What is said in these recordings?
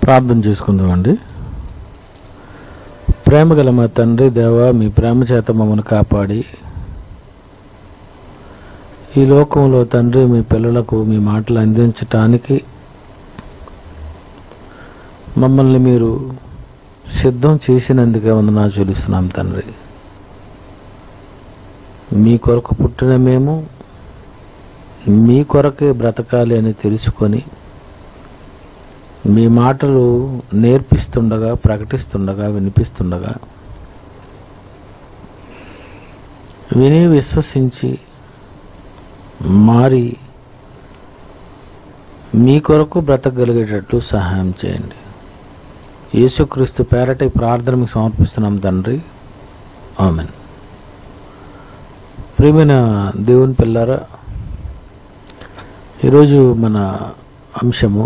ప్రార్థన చేసుకుందామండి ప్రేమ గల మా తండ్రి దేవ మీ ప్రేమ చేత మమ్మల్ని కాపాడి ఈ లోకంలో తండ్రి మీ పిల్లలకు మీ మాటలు అందించటానికి మమ్మల్ని మీరు సిద్ధం చేసినందుకే వందనా చూపిస్తున్నాం తండ్రి మీ కొరకు పుట్టిన మేము మీ కొరకే బ్రతకాలి అని తెలుసుకొని మీ మాటలు నేర్పిస్తుండగా ప్రకటిస్తుండగా వినిపిస్తుండగా విని విశ్వసించి మారి మీ కొరకు బ్రతకగలిగేటట్లు సహాయం చేయండి యేసుక్రీస్తు పేరట ఈ ప్రార్థన మీకు సమర్పిస్తున్నాం తండ్రి ఆమెన్ ప్రియమైన దేవుని పిల్లారా ఈరోజు మన అంశము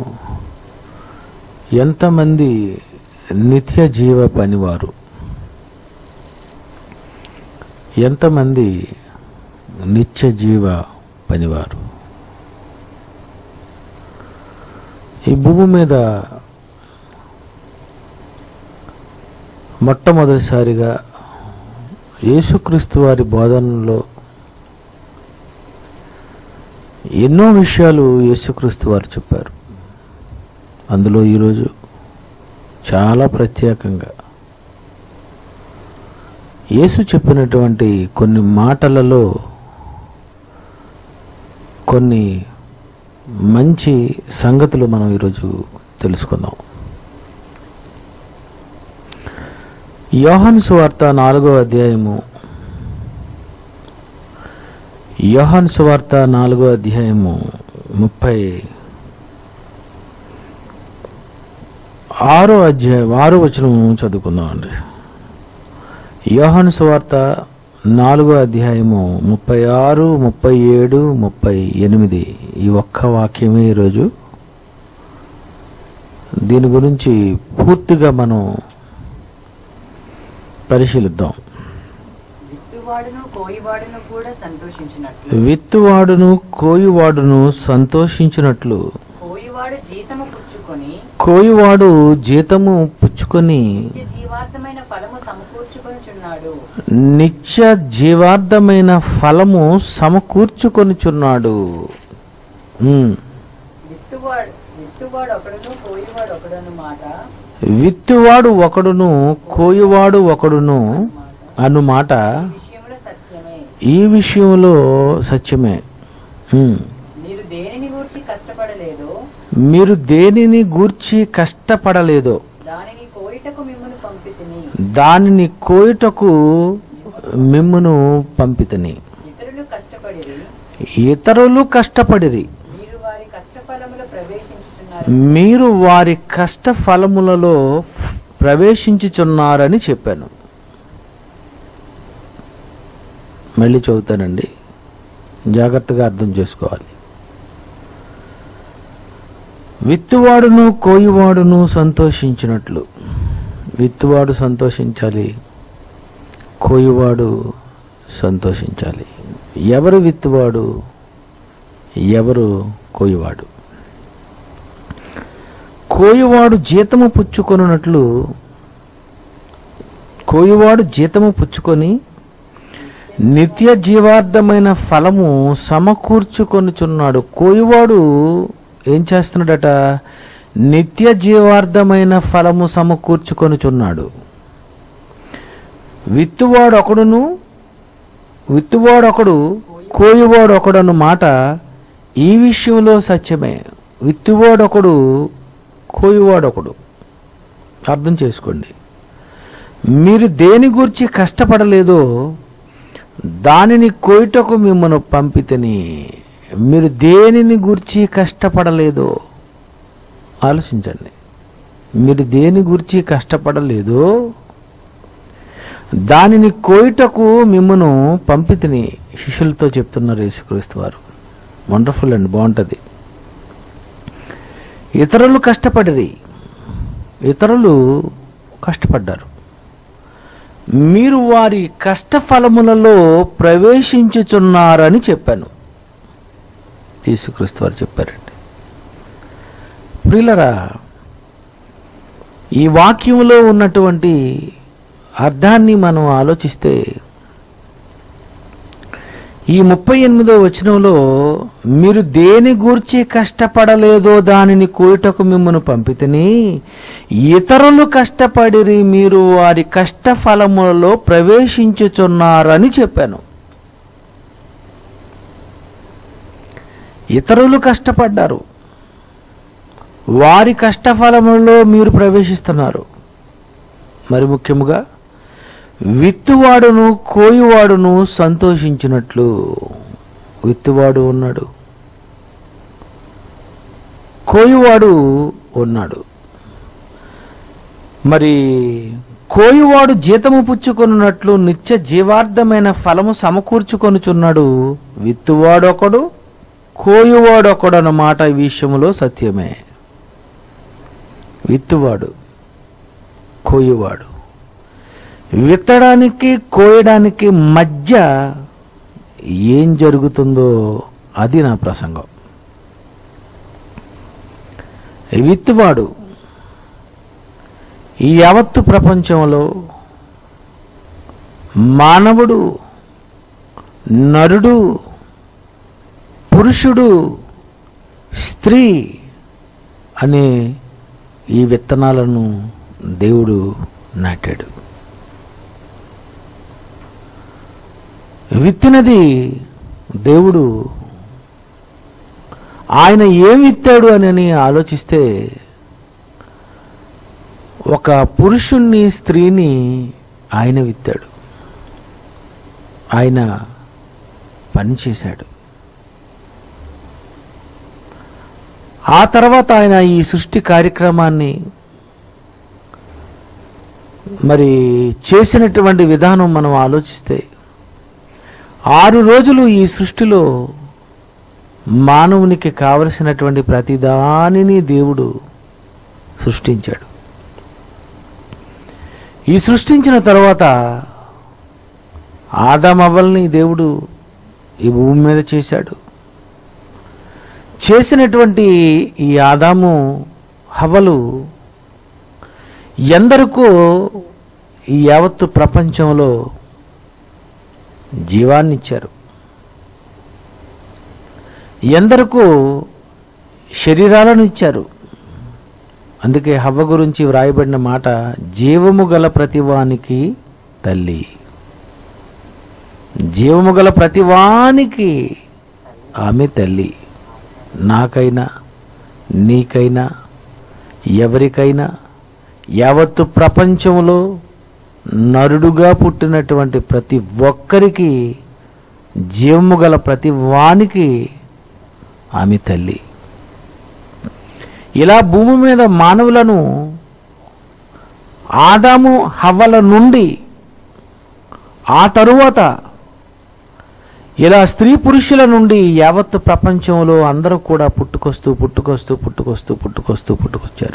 ఎంతమంది నిత్య జీవ పనివారు ఎంతమంది నిత్య జీవ పనివారు ఈ భూమి మీద మొట్టమొదటిసారిగా యేసుక్రీస్తు వారి బోధనలో ఎన్నో విషయాలు యేసుక్రీస్తు వారు చెప్పారు అందులో ఈరోజు చాలా ప్రత్యేకంగా యేసు చెప్పినటువంటి కొన్ని మాటలలో కొన్ని మంచి సంగతులు మనం ఈరోజు తెలుసుకుందాం యోహాను సువార్త నాలుగో అధ్యాయము యోహాను సువార్త నాలుగో అధ్యాయము ముప్పై ఆరో అధ్యాయం ఆరో వచనం చదువుకుందాం అండి యోహాను సువార్త నాలుగో అధ్యాయము ముప్పై ఆరు ముప్పై ఏడు ముప్పై ఎనిమిది ఈ ఒక్క వాక్యమే ఈరోజు దీని గురించి పూర్తిగా మనం పరిశీలిద్దాం విత్తువాడును కోయివాడును కూడా సంతోషించినట్లు విత్తువాడును కోయువాడును సంతోషించినట్లు కోయివాడు జీతము పుచ్చుకొని కోయువాడు జీతము పుచ్చుకొని నిత్య జీవార్థమైన ఫలము సమకూర్చుకొనుచున్నాడు నిత్య జీవార్థమైన ఫలము సమకూర్చుకొనుచున్నాడు ఉమ్. విత్తువాడు విత్తువాడు ఒకడును కోయివాడు ఒకడును మాట విత్తువాడు ఒకడును కోయువాడు ఒకడును అను మాట ఈ విషయంలో సత్యమే ఈ విషయంలో సత్యమే ఉమ్. మీరు దేనిని గూర్చి కష్టపడలేదో మీరు దేనిని గూర్చి కష్టపడలేదో దానిని కోయిటకు మిమ్మల్ని పంపితిని దానిని కోయుటకు మిమ్మును పంపితని ఇతరులు కష్టపడిరి ఇతరులు కష్టపడిరి మీరు వారి కష్టఫలములో ప్రవేశించుచున్నారు మీరు వారి కష్ట ఫలములలో ప్రవేశించుచున్నారని చెప్పాను మళ్ళీ చదువుతానండి జాగ్రత్తగా అర్థం చేసుకోవాలి విత్తువాడును కోయువాడును సంతోషించినట్లు విత్తువాడు సంతోషించాలి కోయువాడు సంతోషించాలి ఎవరు విత్తువాడు ఎవరు కోయువాడు కోయువాడు జీతము పుచ్చుకొనున్నట్లు కోయువాడు జీతము పుచ్చుకొని నిత్య జీవార్థమైన ఫలము సమకూర్చుకొనుచున్నాడు కోయువాడు ఏం చేస్తున్నాడట నిత్య జీవార్థమైన ఫలము సమకూర్చుకొనుచున్నాడు విత్తువాడు ఒకడును విత్తువాడు ఒకడు కోయువాడు ఒకడను మాట ఈ విషయంలో సత్యమే విత్తువాడు ఒకడు కోయువాడు ఒకడు అర్థం చేసుకోండి మీరు దేని గురించి కష్టపడలేదో దానిని కోయుటకు మిమ్మల్ని పంపితని మీరు దేనిని గురించి కష్టపడలేదో ఆలోచించండి మీరు దేని గురించి కష్టపడలేదో దానిని కోయుటకు మిమ్మను పంపితిని శిష్యులతో చెప్తున్నారు యేసుక్రీస్తు వారు వండర్ఫుల్ అండి బాగుంటుంది ఇతరులు కష్టపడిరి ఇతరులు కష్టపడ్డారు మీరు వారి కష్టఫలములలో ప్రవేశించుచున్నారని చెప్పాను యేసుక్రీస్తు వారు చెప్పారండి ప్రియులరా ఈ వాక్యంలో ఉన్నటువంటి అర్థాన్ని మనం ఆలోచిస్తే ఈ ముప్పై ఎనిమిదో వచనంలో మీరు దేని గూర్చి కష్టపడలేదో దానిని కోయుటకు మిమ్మల్ని పంపితేని ఇతరులు కష్టపడిరి మీరు వారి కష్ట ఫలములలో ప్రవేశించుచున్నారని చెప్పాను ఇతరులు కష్టపడ్డారు వారి కష్టఫలములలో మీరు ప్రవేశిస్తున్నారు మరి ముఖ్యముగా విత్తువాడును కోయువాడును సంతోషించినట్లు విత్తువాడు ఉన్నాడు కోయువాడు ఉన్నాడు మరి కోయువాడు జీతము పుచ్చుకొనున్నట్లు నిత్య జీవార్థమైన ఫలము సమకూర్చుకొనుచున్నాడు విత్తువాడొకడు కోయువాడొకడు అన్నమాట ఈ విషయములో సత్యమే విత్తువాడు కోయువాడు విత్తడానికి కోయడానికి మధ్య ఏం జరుగుతుందో అది నా ప్రసంగం విత్తువాడు ఈ యావత్తు ప్రపంచంలో మానవుడు నరుడు పురుషుడు స్త్రీ అనే ఈ విత్తనాలను దేవుడు నాటాడు విత్తినది దేవుడు ఆయన ఏం విత్తాడు అని ఆలోచిస్తే ఒక పురుషుణ్ణి స్త్రీని ఆయన విత్తాడు ఆయన పని చేశాడు ఆ తర్వాత ఆయన ఈ సృష్టి కార్యక్రమాన్ని మరి చేసినటువంటి విధానం మనం ఆలోచిస్తే ఆరు రోజులు ఈ సృష్టిలో మానవునికి కావలసినటువంటి ప్రతిదానిని దేవుడు సృష్టించాడు ఈ సృష్టించిన తర్వాత ఆదామవ్వల్ని దేవుడు ఈ భూమి మీద చేశాడు చేసినటువంటి ఈ ఆదాము హవలు ఎందరికో ఈ యావత్తు ప్రపంచంలో జీవాన్నిచ్చారు ఎందరికో శరీరాలను ఇచ్చారు అందుకే హవ్వ గురించి వ్రాయబడిన మాట జీవము గల ప్రతివానికి తల్లి జీవము గల ప్రతివానికి ఆమె తల్లి నాకైనా నీకైనా ఎవరికైనా యావత్తు ప్రపంచంలో నరుడుగా పుట్టినటువంటి ప్రతి ఒక్కరికి జీవము గల ప్రతి వానికి ఆమె తల్లి ఇలా భూమి మీద మానవులను ఆదాము హవ్వల నుండి ఆ తరువాత ఇలా స్త్రీ పురుషుల నుండి యావత్తు ప్రపంచంలో అందరూ కూడా పుట్టుకొస్తూ పుట్టుకొస్తూ పుట్టుకొస్తూ పుట్టుకొస్తూ పుట్టుకొచ్చారు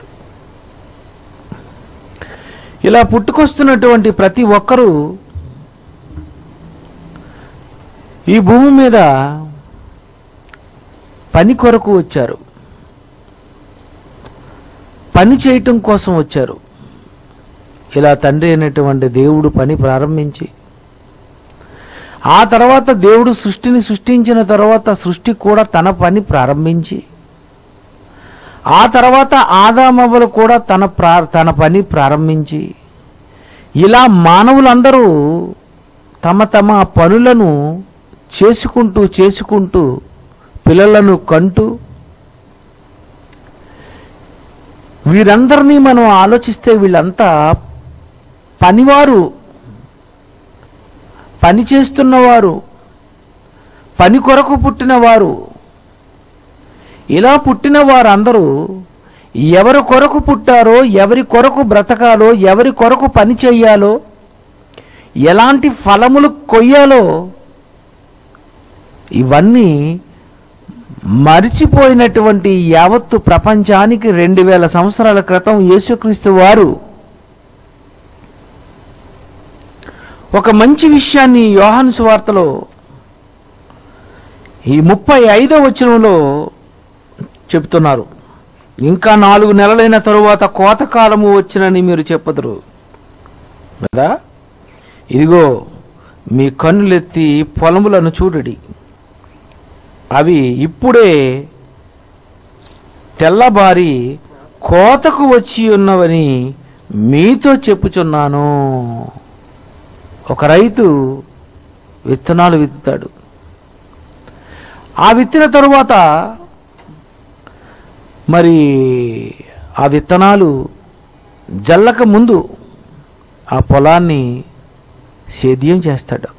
ఇలా పుట్టుకొస్తున్నటువంటి ప్రతి ఒక్కరూ ఈ భూమి మీద పని కొరకు వచ్చారు పని చేయటం కోసం వచ్చారు ఇలా తండ్రి అయినటువంటి దేవుడు పని ప్రారంభించి ఆ తర్వాత దేవుడు సృష్టిని సృష్టించిన తర్వాత సృష్టి కూడా తన పని ప్రారంభించి ఆ తర్వాత ఆదామవ్వలు కూడా తన ప్రా తన పని ప్రారంభించి ఇలా మానవులందరూ తమ తమ పనులను చేసుకుంటూ చేసుకుంటూ పిల్లలను కంటూ వీరందరినీ మనం ఆలోచిస్తే వీళ్ళంతా పనివారు పని చేస్తున్నవారు పని కొరకు పుట్టినవారు ఇలా పుట్టిన వారందరూ ఎవరి కొరకు పుట్టారో ఎవరి కొరకు బ్రతకాలో ఎవరి కొరకు పని చెయ్యాలో ఎలాంటి ఫలములు కొయ్యాలో ఇవన్నీ మరిచిపోయినటువంటి యావత్తు ప్రపంచానికి రెండు వేల సంవత్సరాల క్రితం యేసుక్రీస్తు వారు ఒక మంచి విషయాన్ని యోహాను సువార్తలో ఈ ముప్పై ఐదో వచనంలో చెప్తున్నారు ఇంకా నాలుగు నెలలైన తరువాత కోతకాలము వచ్చినని మీరు చెప్పదురు కదా ఇదిగో మీ కన్నులెత్తి పొలములను చూడడి అవి ఇప్పుడే తెల్లబారి కోతకు వచ్చి ఉన్నవని మీతో చెప్పుచున్నాను ఒక రైతు విత్తనాలు విత్తుతాడు ఆ విత్తిన తరువాత మరి ఆ విత్తనాలు జల్లక ముందు ఆ పొలాన్ని సేద్యం చేస్తాడు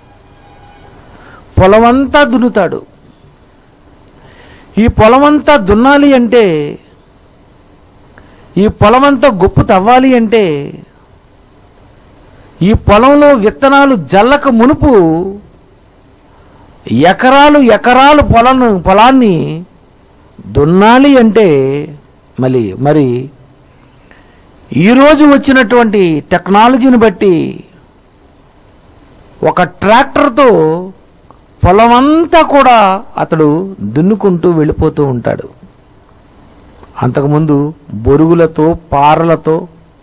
పొలమంతా దున్నుతాడు ఈ పొలమంతా దున్నాలి అంటే ఈ పొలమంతా గొప్పు తవ్వాలి అంటే ఈ పొలంలో విత్తనాలు జల్లక మునుపు ఎకరాలు ఎకరాలు పొలను పొలాన్ని దున్నాలి అంటే మళ్ళీ మరి ఈరోజు వచ్చినటువంటి టెక్నాలజీని బట్టి ఒక ట్రాక్టర్తో పొలమంతా కూడా అతడు దున్నుకుంటూ వెళ్ళిపోతూ ఉంటాడు అంతకుముందు బొరుగులతో పారలతో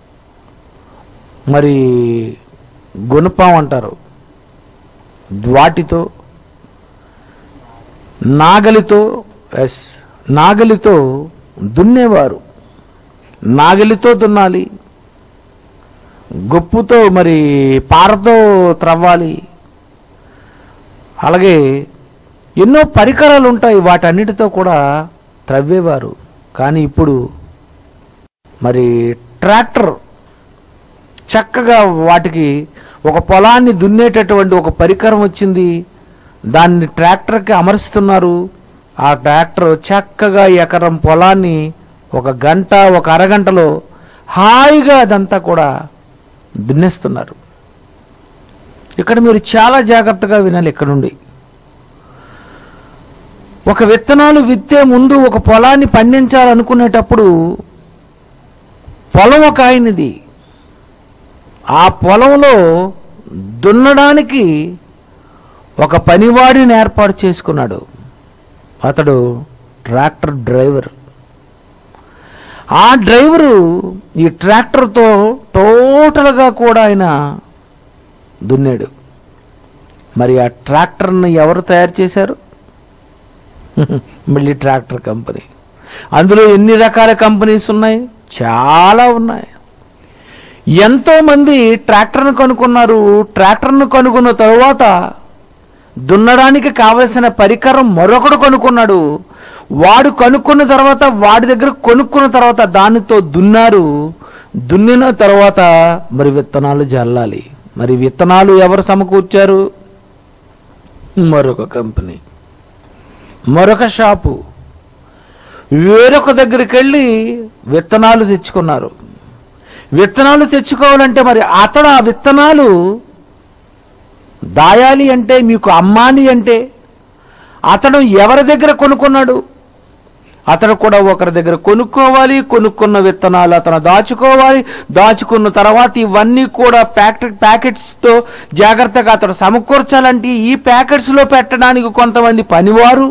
మరి గుణపం అంటారు వాటితో నాగలితో ఎస్ నాగలితో దున్నేవారు నాగలితో దున్నాలి గొప్పుతో మరి పారతో త్రవ్వాలి అలాగే ఎన్నో పరికరాలు ఉంటాయి వాటన్నిటితో కూడా త్రవ్వేవారు కానీ ఇప్పుడు మరి ట్రాక్టర్ చక్కగా వాటికి ఒక పొలాన్ని దున్నేటటువంటి ఒక పరికరం వచ్చింది దాన్ని ట్రాక్టర్కి అమరుస్తున్నారు ఆ ట్రాక్టర్ చక్కగా ఎకరం పొలాన్ని ఒక గంట ఒక అరగంటలో హాయిగా అదంతా కూడా దున్నేస్తున్నారు ఇక్కడ మీరు చాలా జాగ్రత్తగా వినాలి ఇక్కడ నుండి ఒక విత్తనాలు విత్తే ముందు ఒక పొలాన్ని పండించాలనుకునేటప్పుడు పొలం ఒక ఆయనది ఆ పొలంలో దున్నడానికి ఒక పనివాడిని ఏర్పాటు చేసుకున్నాడు అతడు ట్రాక్టర్ డ్రైవర్ ఆ డ్రైవరు ఈ ట్రాక్టర్తో టోటల్గా కూడా ఆయన దున్నాడు మరి ఆ ట్రాక్టర్ని ఎవరు తయారు చేశారు మళ్ళీ ట్రాక్టర్ కంపెనీ అందులో ఎన్ని రకాల కంపెనీస్ ఉన్నాయి చాలా ఉన్నాయి ఎంతో మంది ట్రాక్టర్ను కనుక్కున్నారు ట్రాక్టర్ను కనుక్కున్న తరువాత దున్నడానికి కావలసిన పరికరం మరొకడు కనుక్కున్నాడు వాడు కనుక్కున్న తర్వాత వాడి దగ్గర కొనుక్కున్న తర్వాత దానితో దున్నారు దున్నిన తర్వాత మరి విత్తనాలు జల్లాలి మరి విత్తనాలు ఎవరు సమకూర్చారు మరొక కంపెనీ మరొక షాపు వేరొక దగ్గరికి వెళ్ళి విత్తనాలు తెచ్చుకున్నారు విత్తనాలు తెచ్చుకోవాలంటే మరి అతడు ఆ విత్తనాలు దాయాలి అంటే మీకు అమ్మాలి అంటే అతడు ఎవరి దగ్గర కొనుక్కున్నాడు అతడు కూడా ఒకరి దగ్గర కొనుక్కోవాలి కొనుక్కున్న విత్తనాలు అతను దాచుకోవాలి దాచుకున్న తర్వాత ఇవన్నీ కూడా ప్యాకెట్ ప్యాకెట్స్తో జాగ్రత్తగా అతడు సమకూర్చాలంటే ఈ ప్యాకెట్స్లో పెట్టడానికి కొంతమంది పనివారు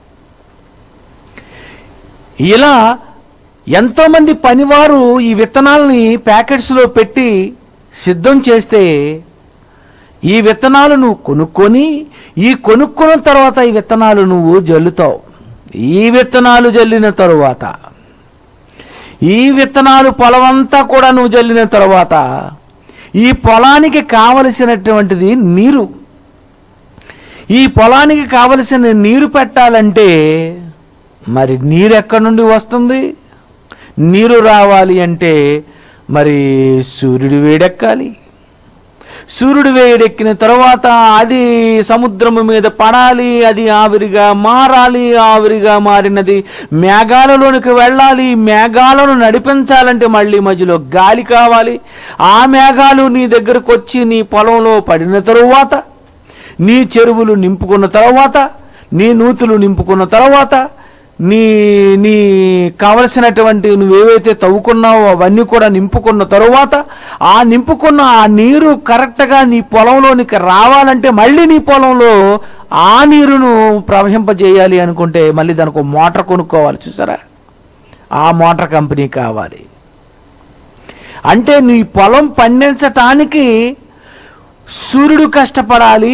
ఇలా ఎంతోమంది పనివారు ఈ విత్తనాలని ప్యాకెట్స్లో పెట్టి సిద్ధం చేస్తే ఈ విత్తనాలు నువ్వు కొనుక్కొని ఈ కొనుక్కున్న తర్వాత ఈ విత్తనాలు నువ్వు జల్లుతావు ఈ విత్తనాలు జల్లిన తరువాత ఈ విత్తనాలు పొలమంతా కూడా నువ్వు జల్లిన తరువాత ఈ పొలానికి కావలసినటువంటిది నీరు ఈ పొలానికి కావలసిన నీరు పెట్టాలంటే మరి నీరు ఎక్కడి నుండి వస్తుంది నీరు రావాలి అంటే మరి సూర్యుడు వేడెక్కాలి సూర్యుడు వేడెక్కిన తర్వాత అది సముద్రము మీద పడాలి అది ఆవిరిగా మారాలి ఆవిరిగా మారినది మేఘాలలోనికి వెళ్ళాలి మేఘాలను నడిపించాలంటే మళ్ళీ మధ్యలో గాలి కావాలి ఆ మేఘాలు నీ దగ్గరకు వచ్చి నీ పొలంలో పడిన తరువాత నీ చెరువులు నింపుకున్న తర్వాత నీ నూతులు నింపుకున్న తర్వాత నీ నీ కావలసినటువంటి నువ్వేవైతే తవ్వుకున్నావో అవన్నీ కూడా నింపుకున్న తరువాత ఆ నింపుకున్న ఆ నీరు కరెక్ట్గా నీ పొలంలోనికి రావాలంటే మళ్ళీ నీ పొలంలో ఆ నీరును ప్రవహింపజేయాలి అనుకుంటే మళ్ళీ దానికి ఒక మోటార్ కొనుక్కోవాలి చూసారా ఆ మోటార్ కంపెనీ కావాలి అంటే నీ పొలం పండించటానికి సూర్యుడు కష్టపడాలి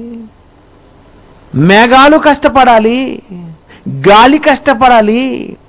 మేఘాలు కష్టపడాలి గాలి కష్టపడాలి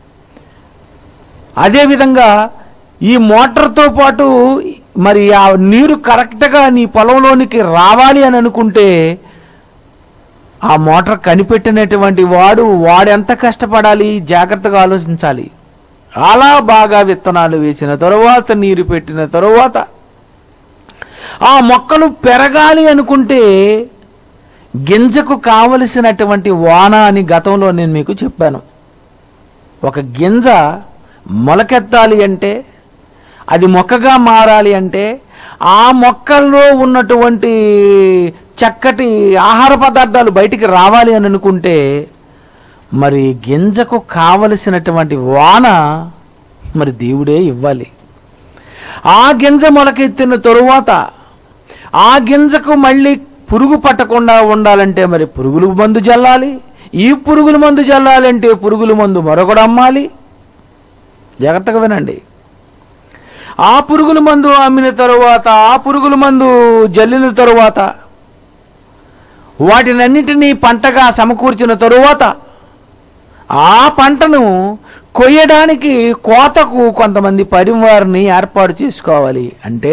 అదేవిధంగా ఈ మోటార్తో పాటు మరి ఆ నీరు కరెక్ట్గా నీ పొలంలోనికి రావాలి అని అనుకుంటే ఆ మోటార్ కనిపెట్టినటువంటి వాడు వాడెంత కష్టపడాలి జాగ్రత్తగా ఆలోచించాలి అలా బాగా విత్తనాలు వేసిన తరువాత నీరు పెట్టిన తరువాత ఆ మొక్కలు పెరగాలి అనుకుంటే గింజకు కావలసినటువంటి వాన అని గతంలో నేను మీకు చెప్పాను ఒక గింజ మొలకెత్తాలి అంటే అది మొక్కగా మారాలి అంటే ఆ మొక్కల్లో ఉన్నటువంటి చక్కటి ఆహార పదార్థాలు బయటికి రావాలి అని అనుకుంటే మరి గింజకు కావలసినటువంటి వాన మరి దేవుడే ఇవ్వాలి ఆ గింజ మొలకెత్తిన తరువాత ఆ గింజకు మళ్ళీ పురుగు పట్టకుండా ఉండాలంటే మరి పురుగుల మందు జల్లాలి ఈ పురుగుల మందు జల్లాలంటే పురుగుల మందు మరొకడు అమ్మాలి జాగ్రత్తగా వినండి ఆ పురుగుల మందు అమ్మిన తరువాత ఆ పురుగుల మందు జల్లిన తరువాత వాటినన్నిటినీ పంటగా సమకూర్చిన తరువాత ఆ పంటను కొయ్యడానికి కోతకు కొంతమంది పరివారిని ఏర్పాటు చేసుకోవాలి అంటే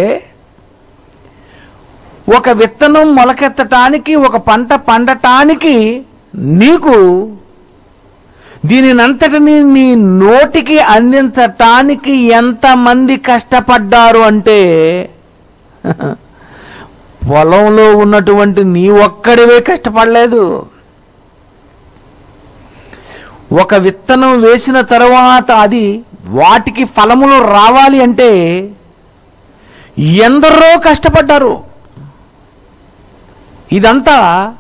ఒక విత్తనం మొలకెత్తటానికి ఒక పంట పండటానికి నీకు దీనినంతటిని నీ నోటికి అందించటానికి ఎంతమంది కష్టపడ్డారు అంటే పొలంలో ఉన్నటువంటి నీ ఒక్కడివే కష్టపడలేదు ఒక విత్తనం వేసిన తర్వాత అది వాటికి ఫలములు రావాలి అంటే ఎందరో కష్టపడ్డారు ఇదంతా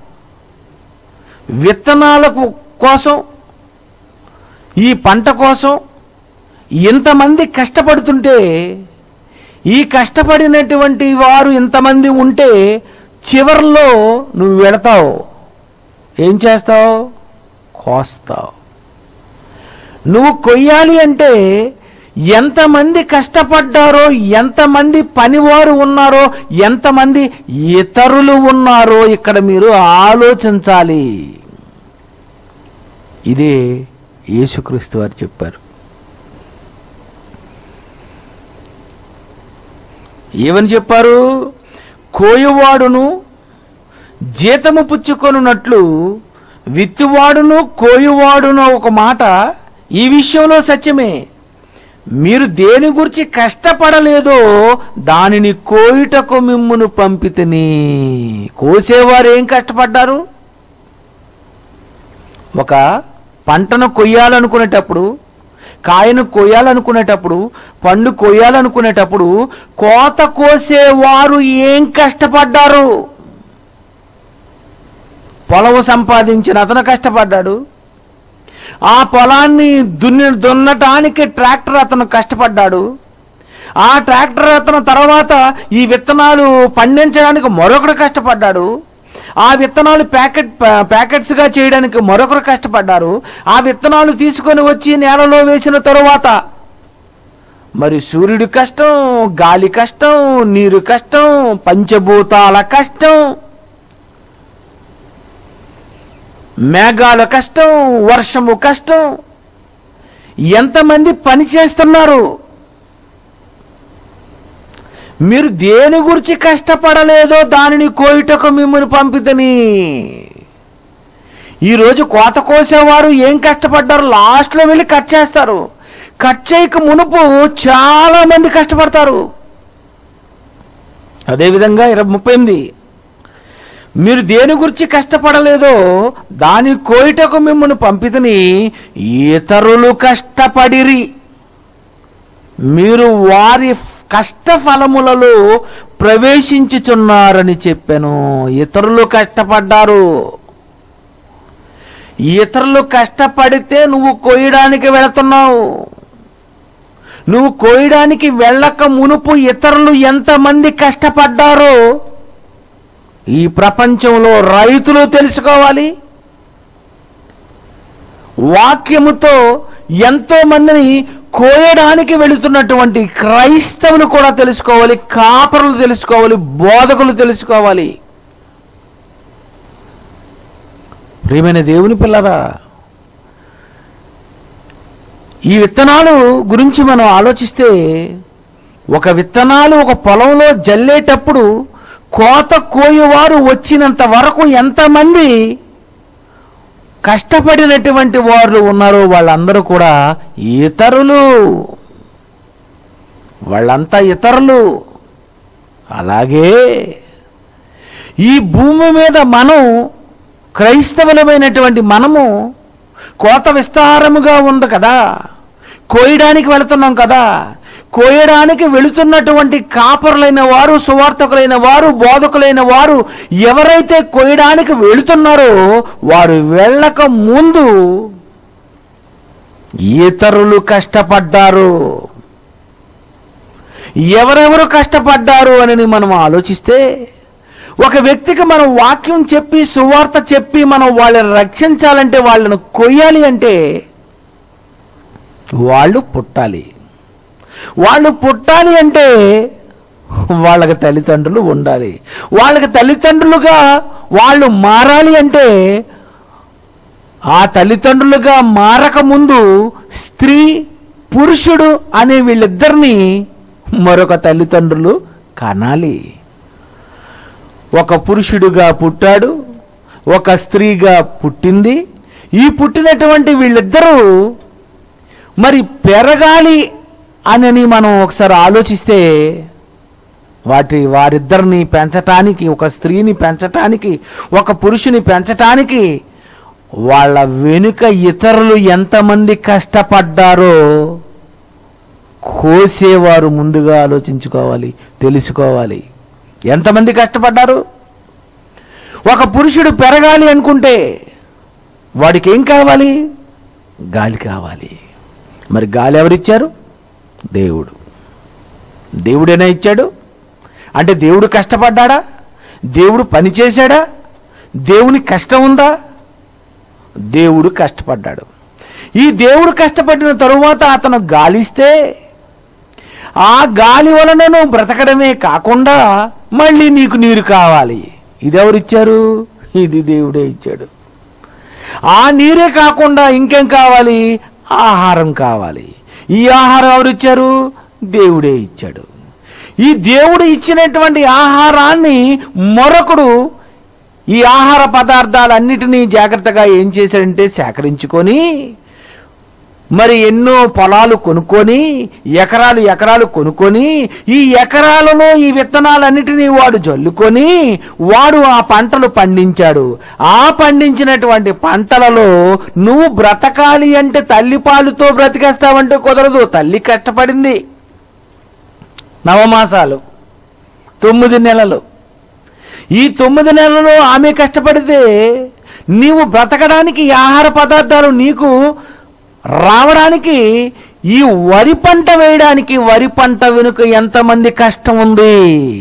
విత్తనాలకు కోసం ఈ పంట కోసం ఇంతమంది కష్టపడుతుంటే ఈ కష్టపడినటువంటి వారు ఇంతమంది ఉంటే చివర్లో నువ్వు వెళతావు ఏం చేస్తావు కోస్తావు నువ్వు కొయ్యాలి అంటే ఎంతమంది కష్టపడ్డారో ఎంతమంది పనివారు ఉన్నారో ఎంతమంది ఇతరులు ఉన్నారో ఇక్కడ మీరు ఆలోచించాలి ఇదే యేసుక్రీస్తు వారు చెప్పారు ఏమని చెప్పారు కోయువాడును జీతము పుచ్చుకొనున్నట్లు విత్తువాడును కోయువాడును ఒక మాట ఈ విషయంలో సత్యమే మీరు దేని గురించి కష్టపడలేదో దానిని కోయుటకు మిమ్మును పంపితిని కోసేవారు ఏం కష్టపడ్డారు ఒక పంటను కొయ్యాలనుకునేటప్పుడు కాయను కొయ్యాలనుకునేటప్పుడు పండు కొయ్యాలనుకునేటప్పుడు కోత కోసేవారు ఏం కష్టపడ్డారు పొలము సంపాదించిన అతను కష్టపడ్డాడు ఆ పొలాన్ని దున్ని దున్నటానికి ట్రాక్టర్ అతను కష్టపడ్డాడు ఆ ట్రాక్టర్ అతను తర్వాత ఈ విత్తనాలు పండించడానికి మరొకడు కష్టపడ్డాడు ఆ విత్తనాలు ప్యాకెట్ ప్యాకెట్స్గా చేయడానికి మరొకరు కష్టపడ్డారు ఆ విత్తనాలు తీసుకొని వచ్చి నేలలో వేసిన తరువాత మరి సూర్యుడి కష్టం గాలి కష్టం నీరు కష్టం పంచభూతాల కష్టం మేఘాల కష్టం వర్షము కష్టం ఎంతమంది పని చేస్తున్నారు మీరు దేని గురించి కష్టపడలేదో దానిని కోయుటకు మిమ్మల్ని పంపితని ఈరోజు కోత కోసేవారు ఏం కష్టపడ్డారు లాస్ట్లో వెళ్ళి కట్ చేస్తారు కట్ చేయక మునుపు చాలా మంది కష్టపడతారు అదేవిధంగా ఇరవై ముప్పై ఎనిమిది మీరు దేని గురించి కష్టపడలేదో దాని కోయిటకు మిమ్మల్ని పంపితని ఇతరులు కష్టపడిరి మీరు వారి కష్ట ఫలములలో ప్రవేశించుచున్నారని చెప్పాను ఇతరులు కష్టపడ్డారు ఇతరులు కష్టపడితే నువ్వు కోయడానికి వెళుతున్నావు నువ్వు కోయడానికి వెళ్ళక మునుపు ఇతరులు ఎంతమంది కష్టపడ్డారో ఈ ప్రపంచంలో రైతులు తెలుసుకోవాలి వాక్యముతో ఎంతో మందిని కోయడానికి వెళుతున్నటువంటి క్రైస్తవులు కూడా తెలుసుకోవాలి కాపరులు తెలుసుకోవాలి బోధకులు తెలుసుకోవాలి ప్రియమైన దేవుని పిల్లరా ఈ విత్తనాలు గురించి మనం ఆలోచిస్తే ఒక విత్తనాలు ఒక పొలంలో జల్లేటప్పుడు కోత కోయువారు వచ్చినంత వరకు ఎంతమంది కష్టపడినటువంటి వారు ఉన్నారో వాళ్ళందరూ కూడా ఇతరులు వాళ్ళంతా ఇతరులు అలాగే ఈ భూమి మీద మనం క్రైస్తవులమైనటువంటి మనము కోత విస్తారముగా ఉంది కదా కోయడానికి వెళుతున్నాం కదా కోయడానికి వెళుతున్నటువంటి కాపరులైన వారు సువార్థకులైన వారు బోధకులైన వారు ఎవరైతే కోయడానికి వెళుతున్నారో వారు వెళ్ళక ముందు ఇతరులు కష్టపడ్డారు ఎవరెవరు కష్టపడ్డారు అని మనం ఆలోచిస్తే ఒక వ్యక్తికి మనం వాక్యం చెప్పి సువార్త చెప్పి మనం వాళ్ళని రక్షించాలంటే వాళ్ళను కొయ్యాలి అంటే వాళ్ళు పుట్టాలి వాళ్ళు పుట్టాలి అంటే వాళ్ళకి తల్లిదండ్రులు ఉండాలి వాళ్ళకి తల్లిదండ్రులుగా వాళ్ళు మారాలి అంటే ఆ తల్లిదండ్రులుగా మారక ముందు స్త్రీ పురుషుడు అనే వీళ్ళిద్దరిని మరొక తల్లిదండ్రులు కనాలి ఒక పురుషుడుగా పుట్టాడు ఒక స్త్రీగా పుట్టింది ఈ పుట్టినటువంటి వీళ్ళిద్దరూ మరి పెరగాలి అని మనం ఒకసారి ఆలోచిస్తే వాటి వారిద్దరిని పెంచటానికి ఒక స్త్రీని పెంచటానికి ఒక పురుషుని పెంచటానికి వాళ్ళ వెనుక ఇతరులు ఎంతమంది కష్టపడ్డారో కోసేవారు ముందుగా ఆలోచించుకోవాలి తెలుసుకోవాలి ఎంతమంది కష్టపడ్డారు ఒక పురుషుడు పెరగాలి అనుకుంటే వాడికి ఏం కావాలి గాలి కావాలి మరి గాలి ఎవరిచ్చారు దేవుడు దేవుడేనా ఇచ్చాడు అంటే దేవుడు కష్టపడ్డాడా దేవుడు పని చేశాడా దేవుని కష్టం ఉందా దేవుడు కష్టపడ్డాడు ఈ దేవుడు కష్టపడిన తరువాత అతను గాలిస్తే ఆ గాలి వలన నువ్వు బ్రతకడమే కాకుండా మళ్ళీ నీకు నీరు కావాలి ఇది ఎవరిచ్చారు ఇది దేవుడే ఇచ్చాడు ఆ నీరే కాకుండా ఇంకేం కావాలి ఆహారం కావాలి ఈ ఆహారం ఎవరిచ్చారు దేవుడే ఇచ్చాడు ఈ దేవుడు ఇచ్చినటువంటి ఆహారాన్ని మరొకడు ఈ ఆహార పదార్థాలన్నిటినీ జాగ్రత్తగా ఏం చేశాడంటే సేకరించుకొని మరి ఎన్నో పొలాలు కొనుక్కొని ఎకరాలు ఎకరాలు కొనుక్కొని ఈ ఎకరాలలో ఈ విత్తనాలన్నిటినీ వాడు జల్లుకొని వాడు ఆ పంటలు పండించాడు ఆ పండించినటువంటి పంటలలో నువ్వు బ్రతకాలి అంటే తల్లి పాలుతో బ్రతికేస్తావంటే కుదరదు తల్లి కష్టపడింది నవమాసాలు తొమ్మిది నెలలు ఈ తొమ్మిది నెలలు ఆమె కష్టపడితే నీవు బ్రతకడానికి ఈ ఆహార పదార్థాలు నీకు రావడానికి ఈ వరి పంట వేయడానికి వరి పంట వెనుక ఎంతమంది కష్టం ఉంది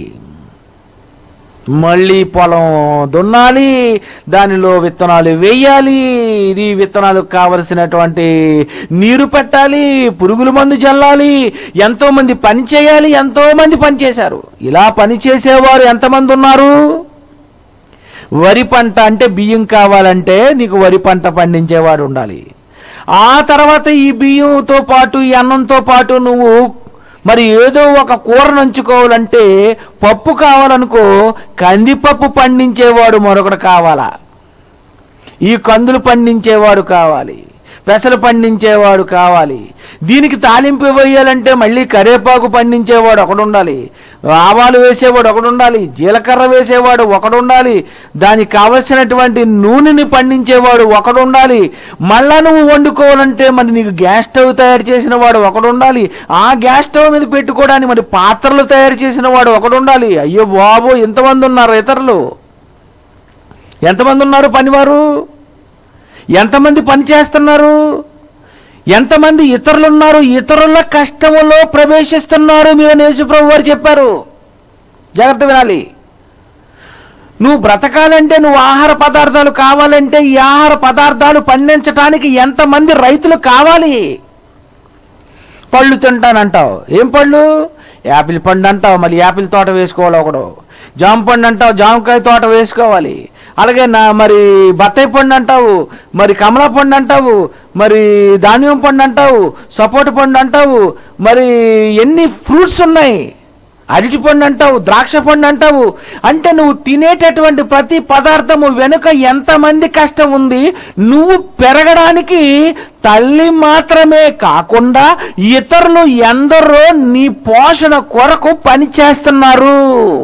మళ్ళీ పొలం దున్నాలి దానిలో విత్తనాలు వేయాలి ఇది విత్తనాలకు కావలసినటువంటి నీరు పెట్టాలి పురుగుల మందు చల్లాలి ఎంతో మంది పని చేయాలి ఎంతో మంది పని చేశారు ఇలా పని చేసేవారు ఎంతమంది ఉన్నారు వరి పంట అంటే బియ్యం కావాలంటే నీకు వరి పంట పండించేవాడు ఉండాలి ఆ తర్వాత ఈ బియ్యంతో పాటు ఈ అన్నంతో పాటు నువ్వు మరి ఏదో ఒక కూర నంచుకోవాలంటే పప్పు కావాలనుకో కందిపప్పు పండించేవాడు మరొకడు కావాలా ఈ కందులు పండించేవాడు కావాలి పెసలు పండించేవాడు కావాలి దీనికి తాలింపు వేయాలంటే మళ్ళీ కరేపాకు పండించేవాడు ఒకడు ఉండాలి ఆవాలు వేసేవాడు ఒకడు ఉండాలి జీలకర్ర వేసేవాడు ఒకడు ఉండాలి దానికి కావలసినటువంటి నూనెని పండించేవాడు ఒకడు ఉండాలి మళ్ళా నువ్వు వండుకోవాలంటే మరి నీకు గ్యాస్ స్టవ్ తయారు చేసిన వాడు ఒకడు ఉండాలి ఆ గ్యాస్ స్టవ్ మీద పెట్టుకోవడానికి మరి పాత్రలు తయారు చేసిన వాడు ఒకడు ఉండాలి అయ్యో బాబు ఎంతమంది ఉన్నారు ఇతరులు ఎంతమంది ఉన్నారు పనివారు ఎంతమంది పని చేస్తున్నారు ఎంతమంది ఇతరులు ఉన్నారు ఇతరుల కష్టములో ప్రవేశిస్తున్నారు మీరు యేసుప్రభు వారు చెప్పారు జాగ్రత్త వినాలి నువ్వు బ్రతకాలంటే నువ్వు ఆహార పదార్థాలు కావాలంటే ఈ ఆహార పదార్థాలు పండించడానికి ఎంతమంది రైతులు కావాలి పళ్ళు తింటానంటావు ఏం పళ్ళు యాపిల్ పండు అంటావు మళ్ళీ యాపిల్ తోట వేసుకోవాలి ఒకడు జామ పండు అంటావు జామకాయ తోట వేసుకోవాలి అలాగే నా మరి బత్తాయి పండు అంటావు మరి కమలా పండు అంటావు మరి దానియం పండు అంటావు సపోటా పండు అంటావు మరి ఎన్ని ఫ్రూట్స్ ఉన్నాయి అరటి పండు అంటావు ద్రాక్ష పండు అంటావు అంటే నువ్వు తినేటటువంటి ప్రతి పదార్థము వెనుక ఎంతమంది కష్టం ఉంది నువ్వు పెరగడానికి తల్లి మాత్రమే కాకుండా ఇతరులు ఎందరో నీ పోషణ కొరకు పనిచేస్తున్నారు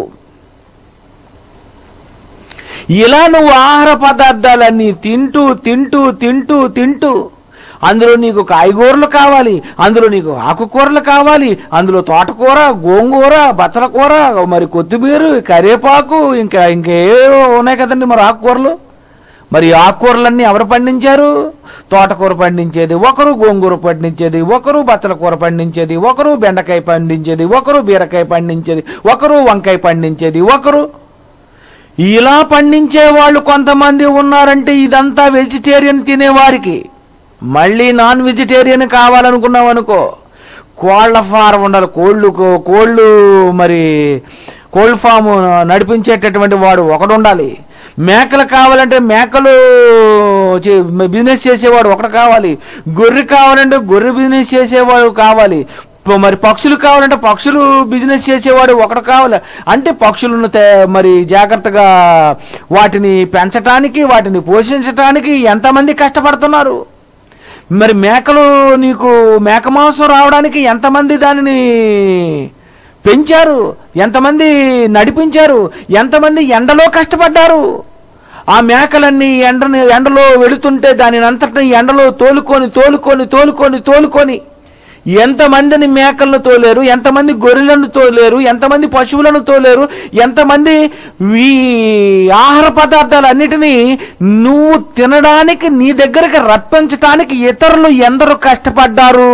ఇలా నువ్వు ఆహార పదార్థాలన్నీ తింటూ తింటూ తింటూ తింటూ అందులో నీకు కాయగూరలు కావాలి అందులో నీకు ఆకుకూరలు కావాలి అందులో తోటకూర గోంగూర బచ్చల కూర మరి కొత్తిమీర కరివేపాకు ఇంకా ఇంకేవో ఉన్నాయి కదండి మరి ఆకుకూరలు మరి ఈ ఆకుకూరలన్నీ ఎవరు పండించారు తోటకూర పండించేది ఒకరు గోంగూర పండించేది ఒకరు బచ్చల కూర పండించేది ఒకరు బెండకాయ పండించేది ఒకరు బీరకాయ పండించేది ఒకరు వంకాయ పండించేది ఒకరు ఇలా పండించే వాళ్ళు కొంతమంది ఉన్నారంటే ఇదంతా వెజిటేరియన్ తినేవారికి మళ్ళీ నాన్ వెజిటేరియన్ కావాలనుకున్నాం అనుకో కోళ్ల ఫారం ఉండాలి కోళ్ళు కో- కోళ్ళు మరి కోల్డ్ ఫామ్ నడిపించేటటువంటి వాడు ఒకడు ఉండాలి మేకలు కావాలంటే మేకలు చే- బిజినెస్ చేసేవాడు ఒకడు కావాలి గొర్రె కావాలంటే గొర్రె బిజినెస్ చేసేవాడు కావాలి ప- మరి పక్షులు కావాలంటే పక్షులు బిజినెస్ చేసేవాడు ఒకడు కావాలి అంటే పక్షులను తే- మరి జాగ్రత్తగా వాటిని పెంచటానికి వాటిని పోషించటానికి ఎంతమంది కష్టపడుతున్నారు మరి మేకలు నీకు మేక మాంసం రావడానికి ఎంతమంది దానిని పెంచారు ఎంతమంది నడిపించారు ఎంతమంది ఎండలో కష్టపడ్డారు ఆ మేకలన్నీ ఎండని ఎండలో వెళుతుంటే దానిని అంతటిని ఎండలో తోలుకొని తోలుకొని తోలుకొని తోలుకొని ఎంతమందిని మేకలను తోలేరు ఎంతమంది గొర్రెలను తోలేరు ఎంతమంది పశువులను తోలేరు ఎంతమంది ఈ ఆహార పదార్థాలన్నిటినీ నువ్వు తినడానికి నీ దగ్గరికి రప్పించటానికి ఇతరులు ఎందరో కష్టపడ్డారు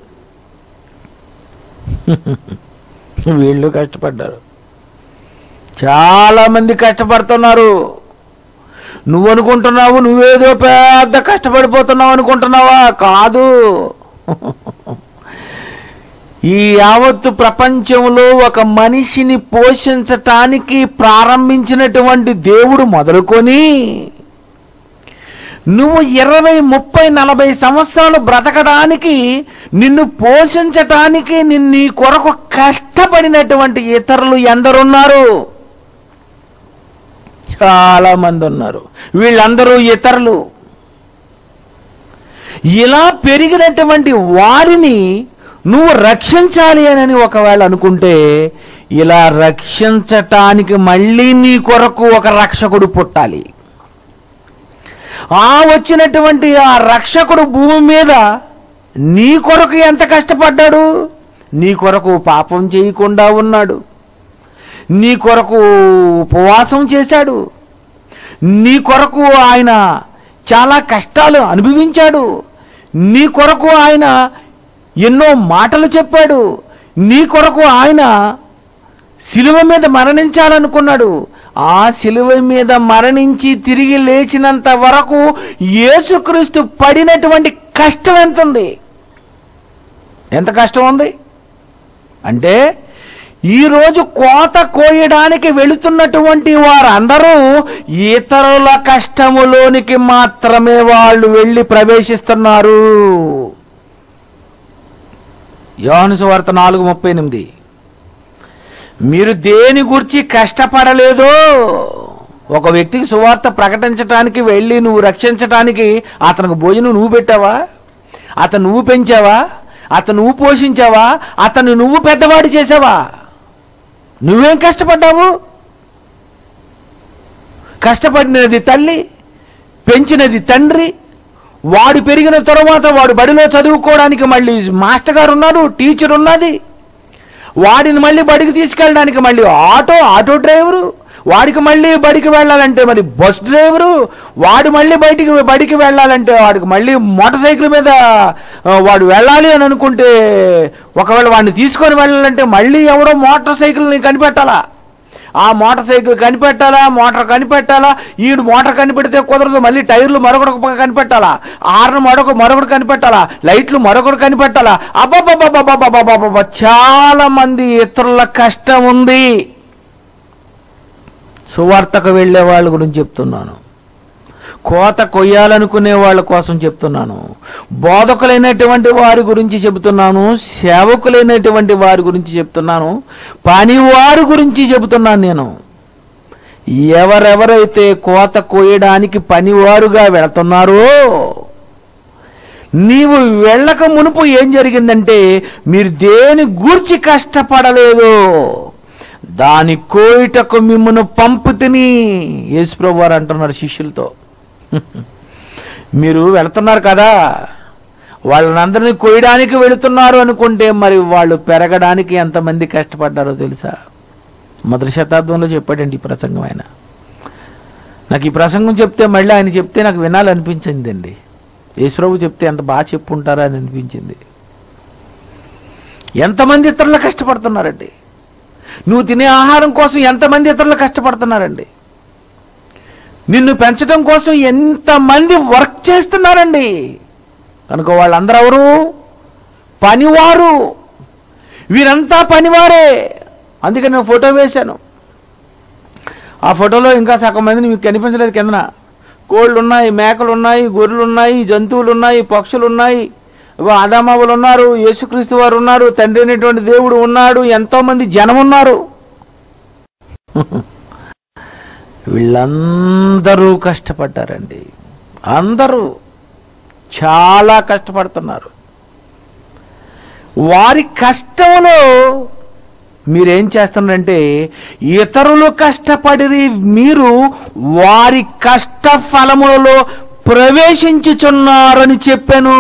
వీళ్ళు కష్టపడ్డారు చాలా మంది కష్టపడుతున్నారు నువ్వు అనుకుంటున్నావు నువ్వేదో పెద్ద కష్టపడిపోతున్నావు అనుకుంటున్నావా కాదు ఈ యావత్తు ప్రపంచంలో ఒక మనిషిని పోషించటానికి ప్రారంభించినటువంటి దేవుడు మొదలుకొని నువ్వు ఇరవై ముప్పై నలభై సంవత్సరాలు బ్రతకడానికి నిన్ను పోషించటానికి నిన్ను నీ కొరకు కష్టపడినటువంటి ఇతరులు ఎందరున్నారు చాలా మంది ఉన్నారు వీళ్ళందరూ ఇతరులు ఇలా పెరిగినటువంటి వారిని నువ్వు రక్షించాలి అని ఒకవేళ అనుకుంటే ఇలా రక్షించటానికి మళ్ళీ నీ కొరకు ఒక రక్షకుడు పుట్టాలి ఆ వచ్చినటువంటి ఆ రక్షకుడు భూమి మీద నీ కొరకు ఎంత కష్టపడ్డాడు నీ కొరకు పాపం చేయకుండా ఉన్నాడు నీ కొరకు ఉపవాసం చేశాడు నీ కొరకు ఆయన చాలా కష్టాలు అనుభవించాడు నీ కొరకు ఆయన ఎన్నో మాటలు చెప్పాడు నీ కొరకు ఆయన శిలువ మీద మరణించాలనుకున్నాడు ఆ శిలువ మీద మరణించి తిరిగి లేచినంత వరకు యేసుక్రీస్తు పడినటువంటి కష్టం ఎంత ఉంది ఎంత కష్టం ఉంది అంటే ఈరోజు కోత కోయడానికి వెళుతున్నటువంటి వారందరూ ఇతరుల కష్టములోనికి మాత్రమే వాళ్ళు వెళ్ళి ప్రవేశిస్తున్నారు యోహాను సువార్త నాలుగు ముప్పై ఎనిమిది మీరు దేని గురించి కష్టపడలేదో ఒక వ్యక్తికి సువార్త ప్రకటించటానికి వెళ్ళి నువ్వు రక్షించటానికి అతనికి భోజనం నువ్వు పెట్టావా అతను నువ్వు పెంచావా అతను నువ్వు పోషించావా అతను నువ్వు పెద్దవాడు చేసావా నువ్వేం కష్టపడ్డావు కష్టపడినది తల్లి పెంచినది తండ్రి వాడు పెరిగిన తరువాత వాడు బడిలో చదువుకోవడానికి మళ్ళీ మాస్టర్ గారు ఉన్నారు టీచర్ ఉన్నది వాడిని మళ్ళీ బడికి తీసుకెళ్ళడానికి మళ్ళీ ఆటో ఆటో డ్రైవరు వాడికి మళ్ళీ బడికి వెళ్ళాలంటే మరి బస్ డ్రైవరు వాడు మళ్ళీ బయటికి బడికి వెళ్ళాలంటే వాడికి మళ్ళీ మోటార్ సైకిల్ మీద ఆ, వాడు వెళ్ళాలి అని అనుకుంటే ఒకవేళ వాడిని తీసుకొని వెళ్ళాలంటే మళ్ళీ ఎవడో మోటార్ సైకిల్ని కనిపెట్టాలా ఆ మోటార్ సైకిల్ కనిపెట్టాలా మోటార్ కనిపెట్టాలా ఈడు మోటార్ కనిపెడితే కుదరదు మళ్ళీ టైర్లు మరొకటి కనిపెట్టాలా ఆర్న్ మరొక మరొకటి కనిపెట్టాలా లైట్లు మరొకటి కనిపెట్టాలా అబ్బబ్బబ్బబ్బబ్బబ్బబ్బబ్బ చాలా మంది ఇతరుల కష్టం ఉంది సువార్తకు వెళ్ళే వాళ్ళ గురించి చెప్తున్నాను కోత కొయ్యాలనుకునే వాళ్ళ కోసం చెప్తున్నాను బోధకులైనటువంటి వారి గురించి చెబుతున్నాను సేవకులైనటువంటి వారి గురించి చెప్తున్నాను పనివారి గురించి చెబుతున్నాను నేను ఎవరెవరైతే కోత కోయడానికి పనివారుగా వెళుతున్నారో నీవు వెళ్ళక మునుపు ఏం జరిగిందంటే మీరు దేని గూర్చి కష్టపడలేదు దాని కోయిటకు మిమ్మల్ని పంపు తిని యేసుప్రభు వారు అంటున్నారు శిష్యులతో మీరు వెళుతున్నారు కదా వాళ్ళనందరినీ కోయడానికి వెళుతున్నారు అనుకుంటే మరి వాళ్ళు పెరగడానికి ఎంతమంది కష్టపడ్డారో తెలుసా మొదటి శతాబ్దంలో చెప్పాడండి ఈ ప్రసంగం ఆయన నాకు ఈ ప్రసంగం చెప్తే మళ్ళీ ఆయన చెప్తే నాకు వినాలనిపించిందండి యేసుప్రభు చెప్తే ఎంత బాగా చెప్పుంటారా అని అనిపించింది ఎంతమంది ఇతరులు కష్టపడుతున్నారండి నువ్వు తినే ఆహారం కోసం ఎంతమంది ఇతరులు కష్టపడుతున్నారండి నిన్ను పెంచడం కోసం ఎంతమంది వర్క్ చేస్తున్నారండి కనుక వాళ్ళందరూ ఎవరు పనివారు వీరంతా పనివారే అందుకే నేను ఫోటో వేశాను ఆ ఫోటోలో ఇంకా సగం మందిని మీకు కనిపించలేదు కిందన కోళ్ళు ఉన్నాయి మేకలు ఉన్నాయి గొర్రెలు ఉన్నాయి జంతువులు ఉన్నాయి పక్షులు ఉన్నాయి ఇగో ఆదామావులు ఉన్నారు యేసుక్రీస్తు వారు ఉన్నారు తండ్రి అయినటువంటి దేవుడు ఉన్నాడు ఎంతో మంది జనం ఉన్నారు వీళ్ళందరూ కష్టపడ్డారండి అందరూ చాలా కష్టపడుతున్నారు వారి కష్టంలో మీరేం చేస్తున్నారంటే ఇతరులు కష్టపడి మీరు వారి కష్ట ఫలములలో ప్రవేశించుచున్నారని చెప్పాను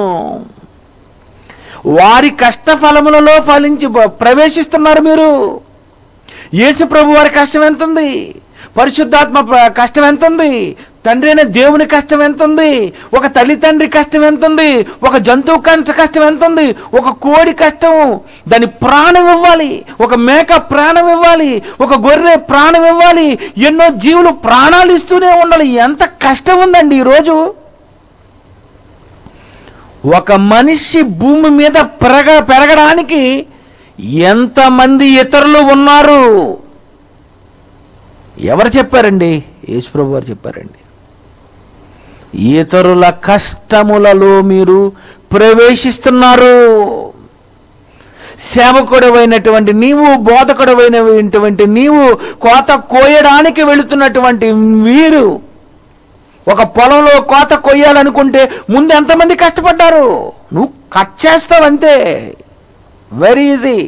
వారి కష్ట ఫలములలో ఫలించి ప్రవేశిస్తున్నారు మీరు యేసు ప్రభు వారి కష్టం ఎంత ఉంది పరిశుద్ధాత్మ ప్ర- కష్టం ఎంత ఉంది తండ్రి అయిన దేవుని కష్టం ఎంత ఉంది ఒక తల్లి తండ్రి కష్టం ఎంత ఉంది ఒక జంతువు కంట కష్టం ఎంత ఉంది ఒక కోడి కష్టం దాని ప్రాణం ఇవ్వాలి ఒక మేక ప్రాణం ఇవ్వాలి ఒక గొర్రె ప్రాణం ఇవ్వాలి ఎన్నో జీవులు ప్రాణాలు ఇస్తూనే ఉండాలి ఎంత కష్టం ఉందండి ఈరోజు ఒక మనిషి భూమి మీద పెరగ పెరగడానికి ఎంతమంది ఇతరులు ఉన్నారు ఎవరు చెప్పారండి యేసుప్రభు వారు చెప్పారండి ఇతరుల కష్టములలో మీరు ప్రవేశిస్తున్నారు సేవకుడవైనటువంటి నీవు బోధకుడవైనటువంటి నీవు కోత కోయడానికి వెళుతున్నటువంటి మీరు ఒక పొలంలో కోత కొయ్యాలనుకుంటే ముందు ఎంతమంది కష్టపడ్డారు నువ్వు కట్ చేస్తావు అంతే వెరీ ఈజీ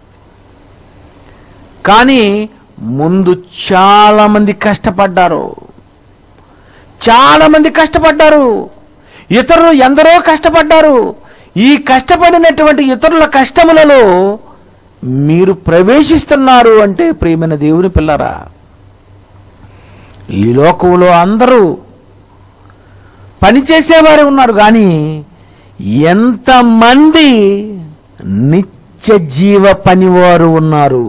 కానీ ముందు చాలా మంది కష్టపడ్డారు చాలా మంది కష్టపడ్డారు ఇతరులు ఎందరో కష్టపడ్డారు ఈ కష్టపడినటువంటి ఇతరుల కష్టములలో మీరు ప్రవేశిస్తున్నారు అంటే ప్రియమైన దేవుని పిల్లరా ఈ లోకంలో అందరూ పనిచేసేవారే ఉన్నారు కానీ ఎంతమంది నిత్య జీవ పనివారు ఉన్నారు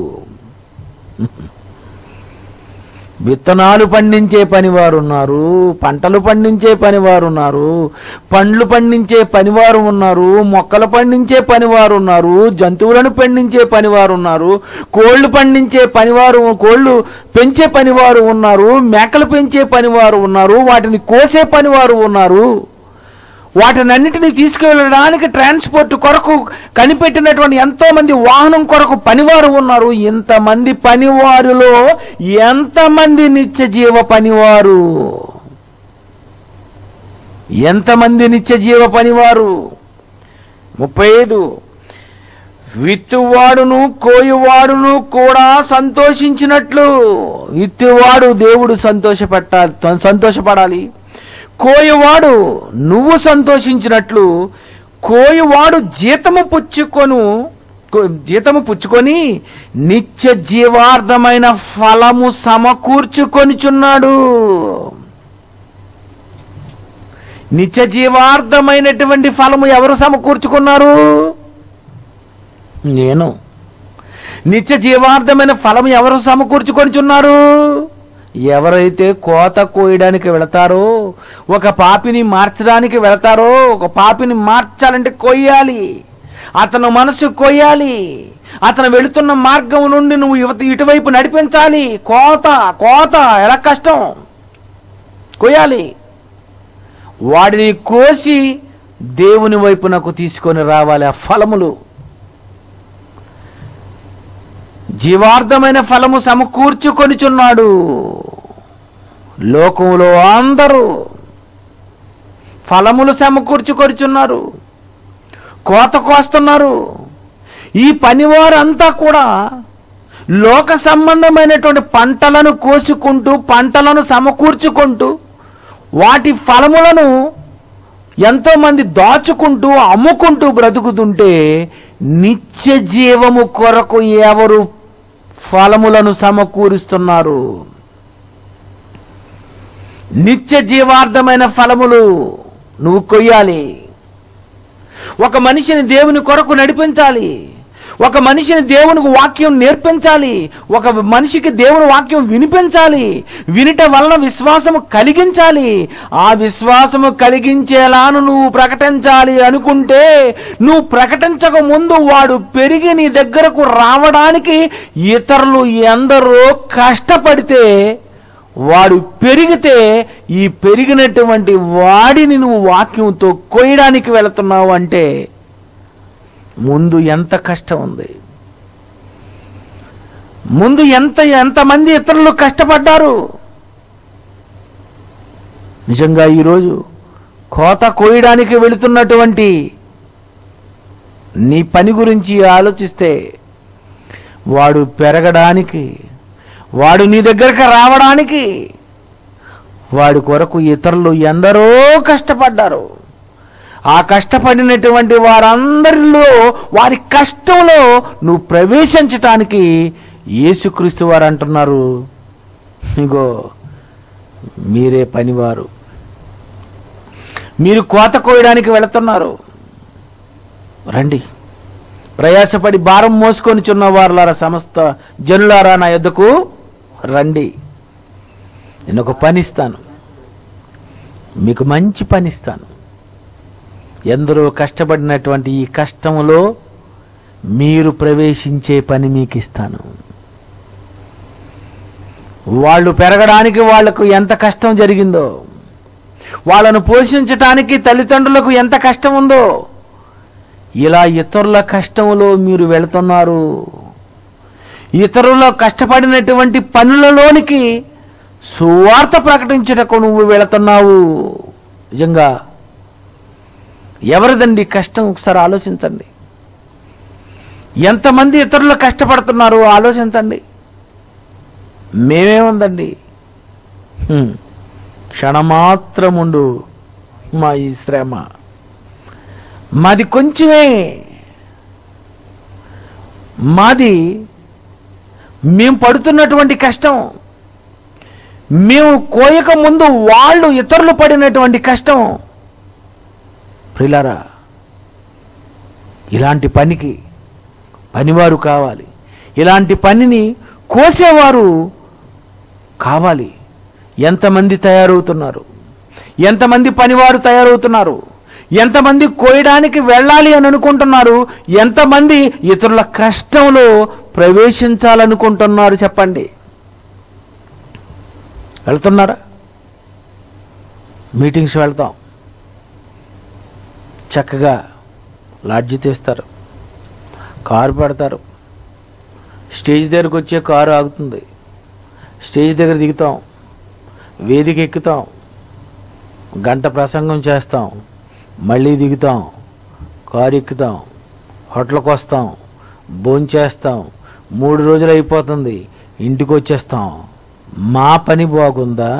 విత్తనాలు పండించే పనివారు ఉన్నారు పంటలు పండించే పనివారు ఉన్నారు పండ్లు పండించే పనివారు ఉన్నారు మొక్కలు పండించే పనివారు ఉన్నారు జంతువులను పండించే పనివారు ఉన్నారు కోళ్లు పండించే పనివారు కోళ్లు పెంచే పనివారు ఉన్నారు మేకలు పెంచే పనివారు ఉన్నారు వాటిని కోసే పనివారు ఉన్నారు వాటినన్నిటిని తీసుకువెళ్ళడానికి ట్రాన్స్పోర్ట్ కొరకు కనిపెట్టినటువంటి ఎంతో మంది వాహనం కొరకు పనివారు ఉన్నారు ఇంతమంది పనివారులో ఎంతమంది నిత్య జీవ పనివారు ఎంతమంది నిత్య జీవ పనివారు ముప్పై ఐదు విత్తువాడును కోయువాడును కూడా సంతోషించినట్లు విత్తువాడు దేవుడు సంతోషపెట్టాలి సంతోషపడాలి కోయువాడు నువ్వు సంతోషించినట్లు కోయువాడు జీతము పుచ్చుకొను కో- జీతము పుచ్చుకొని నిత్య జీవార్థమైన ఫలము సమకూర్చుకొనిచున్నాడు నిత్య జీవార్థమైనటువంటి ఫలము ఎవరు సమకూర్చుకున్నారు నేను నిత్య జీవార్థమైన ఫలం ఎవరు సమకూర్చుకొనిచున్నారు ఎవరైతే కోత కోయడానికి వెళతారో ఒక పాపిని మార్చడానికి వెళతారో ఒక పాపిని మార్చాలంటే కొయ్యాలి అతను మనసు కొయ్యాలి అతను వెళుతున్న మార్గం నుండి నువ్వు ఇవత ఇటువైపు నడిపించాలి కోత కోత ఎలా కష్టం కొయ్యాలి వాడిని కోసి దేవుని వైపునకు తీసుకొని రావాలి ఆ ఫలములు జీవార్థమైన ఫలము సమకూర్చుకొనిచున్నాడు లోకంలో అందరూ ఫలములు సమకూర్చుకొనిచున్నారు కోత కోస్తున్నారు ఈ పనివారంతా కూడా లోక సంబంధమైనటువంటి పంటలను కోసుకుంటూ పంటలను సమకూర్చుకుంటూ వాటి ఫలములను ఎంతో మంది దాచుకుంటూ అమ్ముకుంటూ బ్రతుకుతుంటే నిత్య జీవము కొరకు ఎవరు ఫలములను సమకూరుస్తున్నారు నిత్య జీవార్థమైన ఫలములు నువ్వు కొయ్యాలి ఒక మనిషిని దేవుని కొరకు నడిపించాలి ఒక మనిషిని దేవునికి వాక్యం నేర్పించాలి ఒక మనిషికి దేవుని వాక్యం వినిపించాలి వినిట వలన విశ్వాసము కలిగించాలి ఆ విశ్వాసము కలిగించేలాను నువ్వు ప్రకటించాలి అనుకుంటే నువ్వు ప్రకటించక ముందు వాడు పెరిగి నీ దగ్గరకు రావడానికి ఇతరులు ఎందరో కష్టపడితే వాడు పెరిగితే ఈ పెరిగినటువంటి వాడిని నువ్వు వాక్యంతో కొయ్యడానికి వెళుతున్నావు అంటే ముందు ఎంత కష్టం ఉంది ముందు ఎంత ఎంతమంది ఇతరులు కష్టపడ్డారు నిజంగా ఈరోజు కోత కోయడానికి వెళుతున్నటువంటి నీ పని గురించి ఆలోచిస్తే వాడు పెరగడానికి వాడు నీ దగ్గరకు రావడానికి వాడి కొరకు ఇతరులు ఎందరో కష్టపడ్డారు ఆ కష్టపడినటువంటి వారందరిలో వారి కష్టంలో నువ్వు ప్రవేశించటానికి యేసుక్రీస్తు వారు అంటున్నారు ఇగో మీరే పనివారు మీరు కోత కోయడానికి వెళుతున్నారు రండి ప్రయాసపడి భారం మోసుకొని చున్న వారులారా సమస్త జనులారా నా యొద్దకు రండి నేను ఒక పని ఇస్తాను మీకు మంచి పని ఇస్తాను ఎందరో కష్టపడినటువంటి ఈ కష్టములో మీరు ప్రవేశించే పని మీకు ఇస్తాను వాళ్ళు పెరగడానికి వాళ్లకు ఎంత కష్టం జరిగిందో వాళ్ళను పోషించటానికి తల్లిదండ్రులకు ఎంత కష్టం ఉందో ఇలా ఇతరుల కష్టంలో మీరు వెళుతున్నారు ఇతరుల కష్టపడినటువంటి పనులలోనికి సువార్త ప్రకటించుటకు నువ్వు వెళుతున్నావు నిజంగా ఎవరిదండి కష్టం ఒకసారి ఆలోచించండి ఎంతమంది ఇతరులు కష్టపడుతున్నారు ఆలోచించండి మేమేముందండి హ్మ్. క్షణమాత్రముండు మా ఈ శ్రమ మాది కొంచెమే మాది మేము పడుతున్నటువంటి కష్టం మేము కోయక ముందు వాళ్ళు ఇతరులు పడినటువంటి కష్టం ప్రిలారా ఇలాంటి పనికి పనివారు కావాలి ఇలాంటి పనిని కోసేవారు కావాలి ఎంతమంది తయారవుతున్నారు ఎంతమంది పనివారు తయారవుతున్నారు ఎంతమంది కోయడానికి వెళ్ళాలి అని అనుకుంటున్నారు ఎంతమంది ఇతరుల కష్టంలో ప్రవేశించాలనుకుంటున్నారు చెప్పండి వెళ్తున్నారా మీటింగ్స్ వెళ్తాం చక్కగా లాడ్జి తీస్తారు కారు పెడతారు స్టేజ్ దగ్గరకు వచ్చే కారు ఆగుతుంది స్టేజ్ దగ్గర దిగుతాం వేదిక ఎక్కుతాం గంట ప్రసంగం చేస్తాం మళ్ళీ దిగుతాం కారు ఎక్కుతాం హోటల్కి వస్తాం భోంచేస్తాం మూడు రోజులు అయిపోతుంది ఇంటికి వచ్చేస్తాం మా పని బాగుందా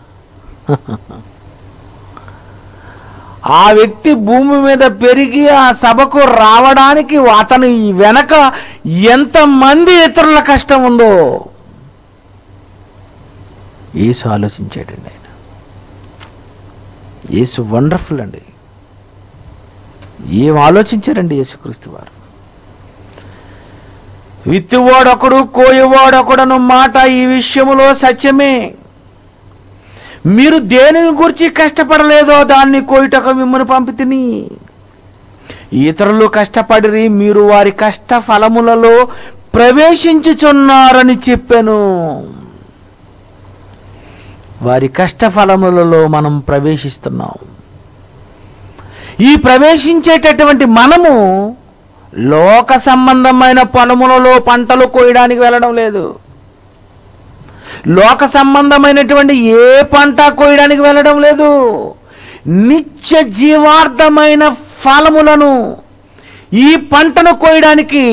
ఆ వ్యక్తి భూమి మీద పెరిగి ఆ సభకు రావడానికి అతని వెనక ఎంతమంది ఇతరుల కష్టం ఉందో యేసు ఆలోచించాడండి ఆయన యేసు వండర్ఫుల్ అండి ఏం ఆలోచించారండి యేసుక్రీస్తు వారు విత్తువాడొకడు కోయువాడొకడను మాట ఈ విషయములో సత్యమే మీరు దేనిని గురించి కష్టపడలేదో దాన్ని కోయుటకు మిమ్మల్ని పంపితిని ఇతరులు కష్టపడిరి మీరు వారి కష్ట ఫలములలో ప్రవేశించుచున్నారని చెప్పాను వారి కష్ట ఫలములలో మనం ప్రవేశిస్తున్నాం ఈ ప్రవేశించేటటువంటి మనము లోక సంబంధమైన పొలములలో పంటలు కోయడానికి వెళ్ళడం లేదు లోక సంబంధమైనటువంటి ఏ పంట కోయడానికి వెళ్ళడం లేదు నిత్య జీవార్థమైన ఫలములను ఈ పంటను కోయడానికి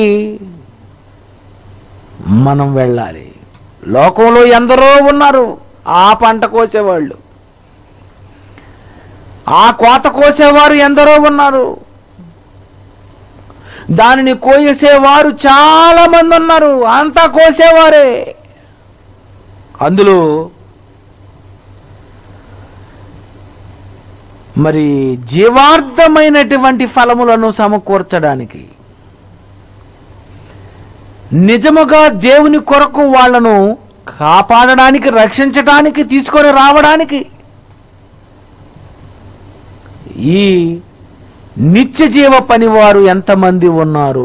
మనం వెళ్ళాలి లోకంలో ఎందరో ఉన్నారు ఆ పంట కోసేవాళ్ళు ఆ కోత కోసేవారు ఎందరో ఉన్నారు దానిని కోసేవారు చాలా మంది ఉన్నారు అంతా కోసేవారే అందులో మరి జీవార్థమైనటువంటి ఫలములను సమకూర్చడానికి నిజముగా దేవుని కొరకు వాళ్ళను కాపాడడానికి రక్షించడానికి తీసుకొని రావడానికి ఈ నిత్య జీవ పనివారు ఎంతమంది ఉన్నారు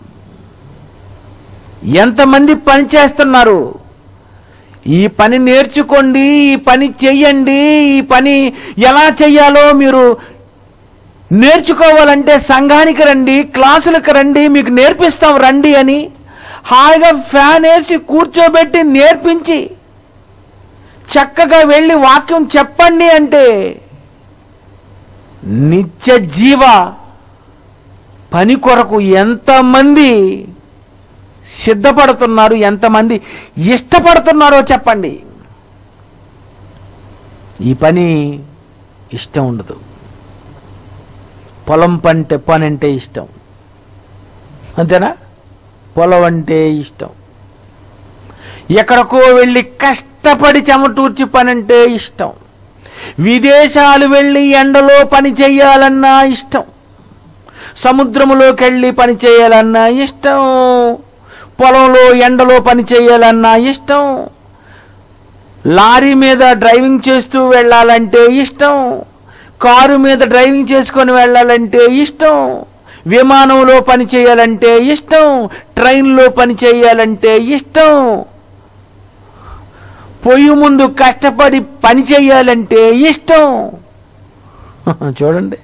ఎంతమంది పని చేస్తున్నారు ఈ పని నేర్చుకోండి ఈ పని చెయ్యండి ఈ పని ఎలా చెయ్యాలో మీరు నేర్చుకోవాలంటే సంఘానికి రండి క్లాసులకు రండి మీకు నేర్పిస్తాం రండి అని హాయిగా ఫ్యాన్ వేసి కూర్చోబెట్టి నేర్పించి చక్కగా వెళ్ళి వాక్యం చెప్పండి అంటే నిత్య జీవ పని కొరకు ఎంతమంది సిద్ధపడుతున్నారు ఎంతమంది ఇష్టపడుతున్నారో చెప్పండి ఈ పని ఇష్టం ఉండదు పొలం పంటే పని అంటే ఇష్టం అంతేనా పొలం అంటే ఇష్టం ఎక్కడికో వెళ్ళి కష్టపడి చెమటూర్చి పని అంటే ఇష్టం విదేశాలు వెళ్ళి ఎండలో పని చేయాలన్నా ఇష్టం సముద్రములోకి వెళ్ళి పని చేయాలన్నా ఇష్టం పొలంలో ఎండలో పని చేయాలన్నా ఇష్టం లారీ మీద డ్రైవింగ్ చేస్తూ వెళ్ళాలంటే ఇష్టం కారు మీద డ్రైవింగ్ చేసుకొని వెళ్ళాలంటే ఇష్టం విమానంలో పని చేయాలంటే ఇష్టం ట్రైన్లో పని చేయాలంటే ఇష్టం పొయ్యి ముందు కష్టపడి పని చేయాలంటే ఇష్టం చూడండి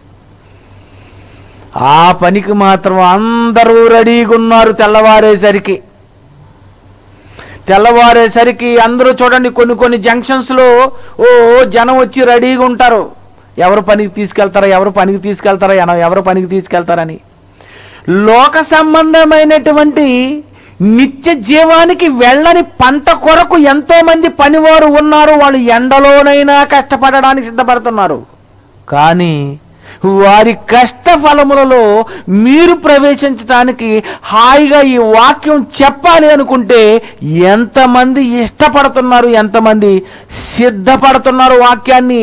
ఆ పనికి మాత్రం అందరూ రెడీగా ఉన్నారు తెల్లవారేసరికి తెల్లవారేసరికి అందరూ చూడండి కొన్ని కొన్ని జంక్షన్స్లో ఓ జనం వచ్చి రెడీగా ఉంటారు ఎవరు పనికి తీసుకెళ్తారా ఎవరు పనికి తీసుకెళ్తారా ఎన- ఎవరు పనికి తీసుకెళ్తారని లోక సంబంధమైనటువంటి నిత్య జీవానికి వెళ్ళని పంట కొరకు ఎంతో మంది పనివారు ఉన్నారు వాళ్ళు ఎండలోనైనా కష్టపడడానికి సిద్ధపడుతున్నారు కానీ వారి కష్ట ఫలములలో మీరు ప్రవేశించడానికి హాయిగా ఈ వాక్యం చెప్పాలి అనుకుంటే ఎంతమంది ఇష్టపడుతున్నారు ఎంతమంది సిద్ధపడుతున్నారు వాక్యాన్ని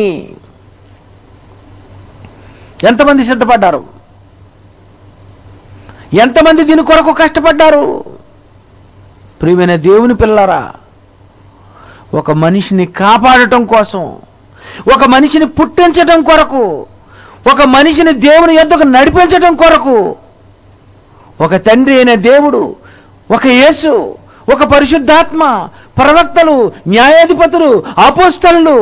ఎంతమంది సిద్ధపడ్డారు ఎంతమంది దీని కొరకు కష్టపడ్డారు ప్రియమైన దేవుని పిల్లరా ఒక మనిషిని కాపాడటం కోసం ఒక మనిషిని పుట్టించటం కొరకు ఒక మనిషిని దేవుని ఎద్దకు నడిపించటం కొరకు ఒక తండ్రి అయిన దేవుడు ఒక యేసు ఒక పరిశుద్ధాత్మ ప్రవక్తలు న్యాయాధిపతులు అపోస్తలు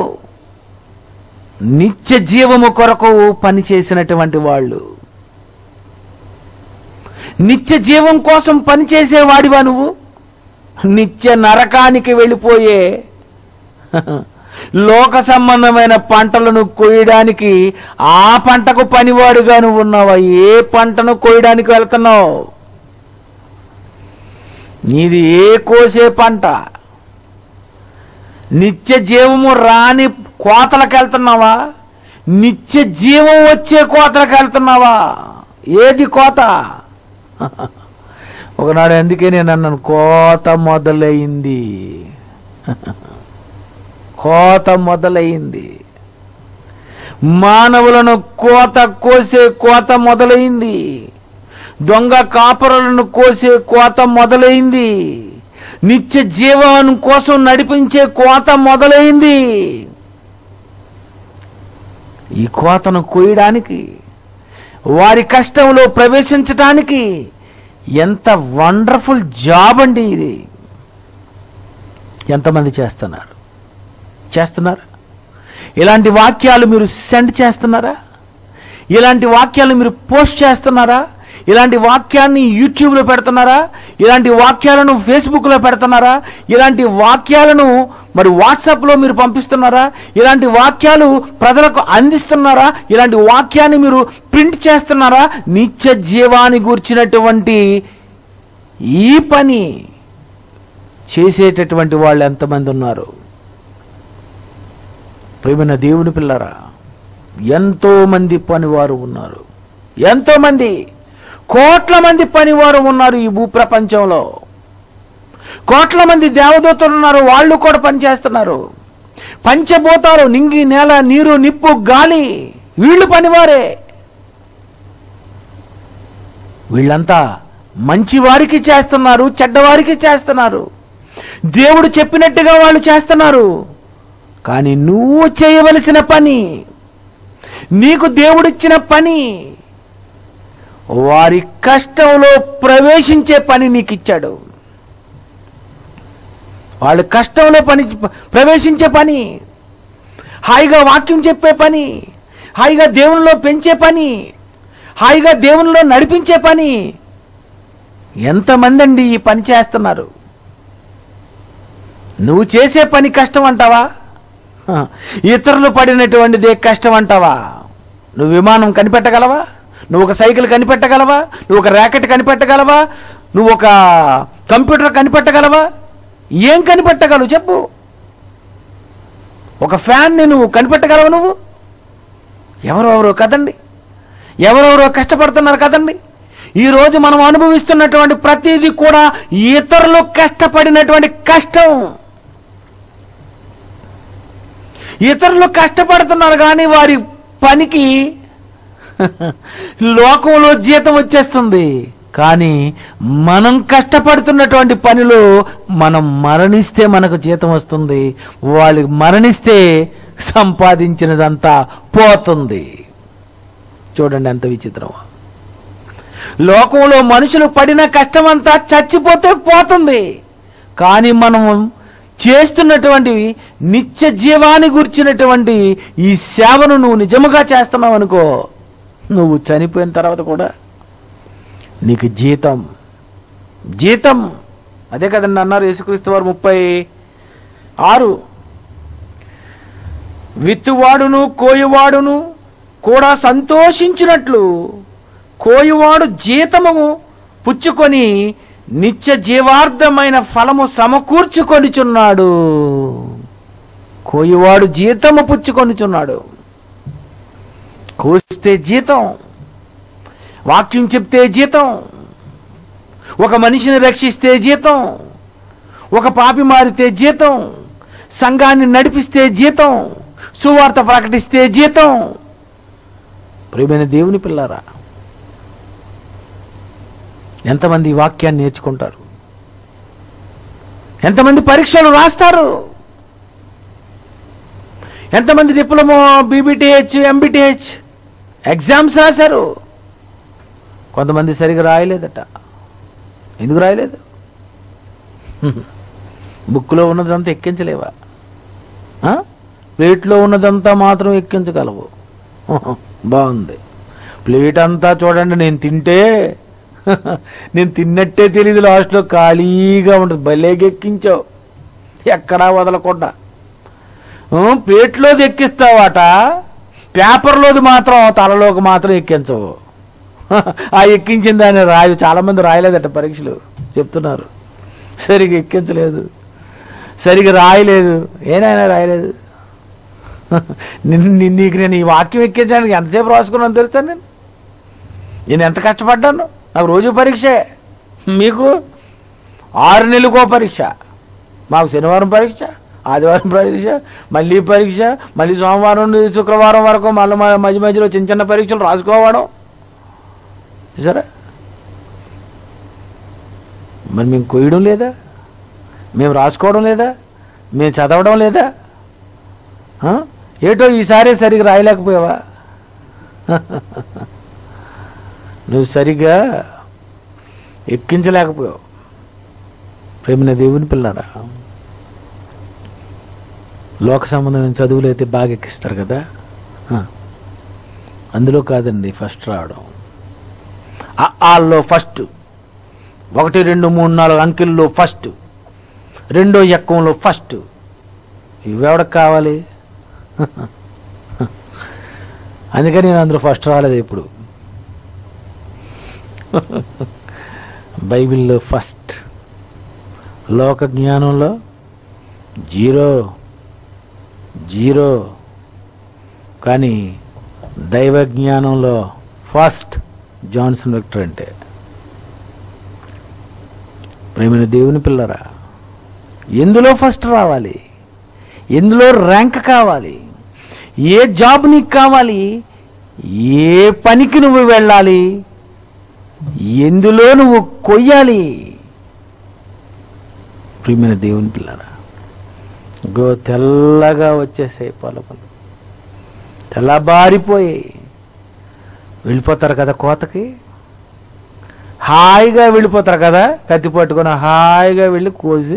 నిత్య జీవము కొరకు పనిచేసినటువంటి వాళ్ళు నిత్య జీవం కోసం పనిచేసే వాడివా నువ్వు నిత్య నరకానికి వెళ్ళిపోయే లోక సంబంధమైన పంటలను కొయ్యడానికి ఆ పంటకు పనివాడుగా నువ్వు ఉన్నావా ఏ పంటను కొయ్యడానికి వెళ్తున్నావు నీది ఏ కోసే పంట నిత్య జీవము రాని కోతలకు వెళ్తున్నావా నిత్య జీవం వచ్చే కోతలకు వెళ్తున్నావా ఏది కోత ఒకనాడు అందుకే నేను అన్నాను కోత మొదలైంది కోత మొదలైంది మానవులను కోత కోసే కోత మొదలైంది దొంగ కాపరులను కోసే కోత మొదలైంది నిత్య జీవనం కోసం నడిపించే కోత మొదలైంది ఈ కోతను కోయడానికి వారి కష్టంలో ప్రవేశించటానికి ఎంత వండర్ఫుల్ జాబ్ అండి ఇది ఎంతమంది చేస్తున్నారు చేస్తున్నారా ఇలాంటి వాక్యాలు మీరు సెండ్ చేస్తున్నారా ఇలాంటి వాక్యాలు మీరు పోస్ట్ చేస్తున్నారా ఇలాంటి వాక్యాన్ని యూట్యూబ్లో పెడుతున్నారా ఇలాంటి వాక్యాలను ఫేస్బుక్లో పెడుతున్నారా ఇలాంటి వాక్యాలను మరి వాట్సాప్లో మీరు పంపిస్తున్నారా ఇలాంటి వాక్యాలు ప్రజలకు అందిస్తున్నారా ఇలాంటి వాక్యాన్ని మీరు ప్రింట్ చేస్తున్నారా నిత్య జీవాన్ని గూర్చినటువంటి ఈ పని చేసేటటువంటి వాళ్ళు ఎంతమంది ఉన్నారు ప్రేమైన దేవుని పిల్లరా ఎంతో మంది పనివారు ఉన్నారు ఎంతో మంది కోట్ల మంది పనివారు ఉన్నారు ఈ భూప్రపంచంలో కోట్ల మంది దేవదూతలు ఉన్నారు వాళ్ళు కూడా పనిచేస్తున్నారు పంచభూతాలు నింగి నేల నీరు నిప్పు గాలి వీళ్ళు పనివారే వీళ్ళంతా మంచి వారికి చేస్తున్నారు చెడ్డవారికి చేస్తున్నారు దేవుడు చెప్పినట్టుగా వాళ్ళు చేస్తున్నారు కానీ నువ్వు చేయవలసిన పని నీకు దేవుడిచ్చిన పని వారి కష్టంలో ప్రవేశించే పని నీకు ఇచ్చాడు వాళ్ళు కష్టంలో పని ప్రవేశించే పని హాయిగా వాక్యం చెప్పే పని హాయిగా దేవునిలో పెంచే పని హాయిగా దేవునిలో నడిపించే పని ఎంతమంది అండి ఈ పని చేస్తున్నారు నువ్వు చేసే పని కష్టం అంటావా హ, ఇతరులు పడినటువంటిదే కష్టం అంటావా నువ్వు విమానం కనిపెట్టగలవా నువ్వు ఒక సైకిల్ కనిపెట్టగలవా నువ్వు ఒక ర్యాకెట్ కనిపెట్టగలవా నువ్వు ఒక కంప్యూటర్ కనిపెట్టగలవా ఏం కనిపెట్టగలవు చెప్పు ఒక ఫ్యాన్ని నువ్వు కనిపెట్టగలవు నువ్వు ఎవరెవరో కదండి ఎవరెవరో కష్టపడుతున్నారు కదండి ఈరోజు మనం అనుభవిస్తున్నటువంటి ప్రతిదీ కూడా ఇతరులు కష్టపడినటువంటి కష్టం ఇతరులు కష్టపడుతున్నారు కానీ వారి పనికి లోకంలో జీతం వచ్చేస్తుంది కానీ మనం కష్టపడుతున్నటువంటి పనిలో మనం మరణిస్తే మనకు జీతం వస్తుంది వాళ్ళు మరణిస్తే సంపాదించినదంతా పోతుంది చూడండి ఎంత విచిత్రం లోకంలో మనుషులు పడిన కష్టమంతా చచ్చిపోతే పోతుంది కానీ మనం చేస్తున్నటువంటివి నిత్య జీవాన్ని గుర్చినటువంటి ఈ సేవను నువ్వు నిజముగా చేస్తున్నావు అనుకో నువ్వు చనిపోయిన తర్వాత కూడా నీకు జీతం జీతం అదే కదండి అన్నారు యేసుక్రీస్తు వారు ముప్పై ఆరు విత్తువాడును కోయువాడును కూడా సంతోషించినట్లు కోయువాడు జీతము పుచ్చుకొని నిత్య జీవార్థమైన ఫలము సమకూర్చుకొనిచున్నాడు కోయువాడు జీతము పుచ్చుకొనిచున్నాడు కోస్తే జీతం వాక్యం చెప్తే జీతం ఒక మనిషిని రక్షిస్తే జీతం ఒక పాపి మారితే జీతం సంఘాన్ని నడిపిస్తే జీతం సువార్త ప్రకటిస్తే జీతం ప్రియమైన దేవుని పిల్లారా ఎంతమంది ఈ వాక్యాన్ని నేర్చుకుంటారు ఎంతమంది పరీక్షలు రాస్తారు ఎంతమంది డిప్లొమా బీబీటీహెచ్ ఎంబీటీహెచ్ ఎగ్జామ్స్ రాశారు కొంతమంది సరిగా రాయలేదట ఎందుకు రాయలేదు బుక్లో ఉన్నదంతా ఎక్కించలేవా ఆ? ప్లేట్లో ఉన్నదంతా మాత్రం ఎక్కించగలవు బాగుంది ప్లేట్ అంతా చూడండి నేను తింటే నేను తిన్నట్టే తెలియదు లాస్ట్లో ఖాళీగా ఉంటుంది భలేగా ఎక్కించావు ఎక్కడా వదలకుండా ఆ, ప్లేట్లోది ఎక్కిస్తావాట పేపర్లోది మాత్రం తలలోకి మాత్రం ఎక్కించవు ఆ ఎక్కించిన దాన్ని రాయు చాలామంది రాయలేదట పరీక్షలు చెప్తున్నారు సరిగా ఎక్కించలేదు సరిగా రాయలేదు ఏనాయనా రాయలేదు నిన్ను నిన్ను- నీకు నేను ఈ వాక్యం ఎక్కించడానికి ఎంతసేపు రాసుకున్నాను తెలుసా నేను నేను ఎంత కష్టపడ్డాను నాకు రోజు పరీక్షే మీకు ఆరు నెలలకో పరీక్ష మాకు శనివారం పరీక్ష ఆదివారం పరీక్ష మళ్ళీ పరీక్ష మళ్ళీ సోమవారం నుండి శుక్రవారం వరకు మళ్ళీ మ- మధ్య మధ్యలో చిన్న చిన్న పరీక్షలు రాసుకోవడం సరే మరి మేము కొయ్యడం లేదా మేము రాసుకోవడం లేదా మేము చదవడం లేదా ఆ? ఏటో ఈసారి సరిగ్గా రాయలేకపోయావా నువ్వు సరిగ్గా ఎక్కించలేకపోయావు ప్రేమిన దేవుని పిల్లరా లోక సంబంధమైన చదువులు అయితే బాగా ఎక్కిస్తారు కదా ఆ. అందులో కాదండి ఫస్ట్ రావడం ఆ ఆల్లో ఫస్ట్ ఒకటి రెండు మూడు నాలుగు అంకెల్లో ఫస్ట్ రెండో ఎక్కంలో ఫస్ట్ ఇవెవడకు కావాలి అందుకని నేను అందులో ఫస్ట్ రాలేదు ఇప్పుడు బైబిల్లో ఫస్ట్ లోక జ్ఞానంలో జీరో జీరో కానీ దైవ జ్ఞానంలో ఫస్ట్ జాన్సన్ విక్టర్ అంటే ప్రేమైన దేవుని పిల్లరా ఎందులో ఫస్ట్ రావాలి ఎందులో ర్యాంక్ కావాలి ఏ జాబ్ నీకు కావాలి ఏ పనికి నువ్వు వెళ్ళాలి ఎందులో నువ్వు కొయ్యాలి ప్రియమైన దేవుని పిల్లరా గో తెల్లగా వచ్చేసాయి పొలములు తెల్లబారిపోయాయి వెళ్ళిపోతారు కదా కోతకి హాయిగా వెళ్ళిపోతారు కదా కత్తి పట్టుకొని హాయిగా వెళ్ళి కోసి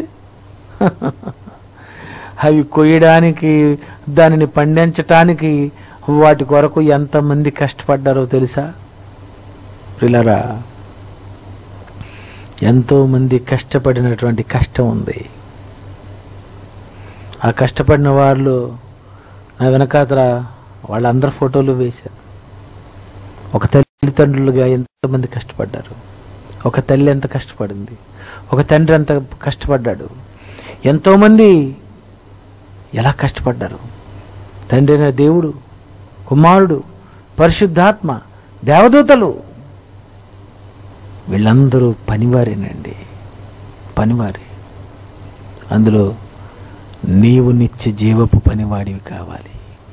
అవి కొయ్యడానికి దానిని పండించటానికి వాటి కొరకు ఎంతమంది కష్టపడ్డారో తెలుసా పిల్లరా ఎంతో మంది కష్టపడినటువంటి కష్టం ఉంది ఆ కష్టపడిన వాళ్ళు నా వెనకాతల వాళ్ళందరి ఫోటోలు వేశారు ఒక తల్లిదండ్రులుగా ఎంతమంది కష్టపడ్డారు ఒక తల్లి ఎంత కష్టపడింది ఒక తండ్రి ఎంత కష్టపడ్డాడు ఎంతోమంది ఎలా కష్టపడ్డారు తండ్రి అయిన దేవుడు కుమారుడు పరిశుద్ధాత్మ దేవదూతలు వీళ్ళందరూ పనివారేనండి పనివారే అందులో నీవు నిత్య జీవపు పనివాడివి కావాలి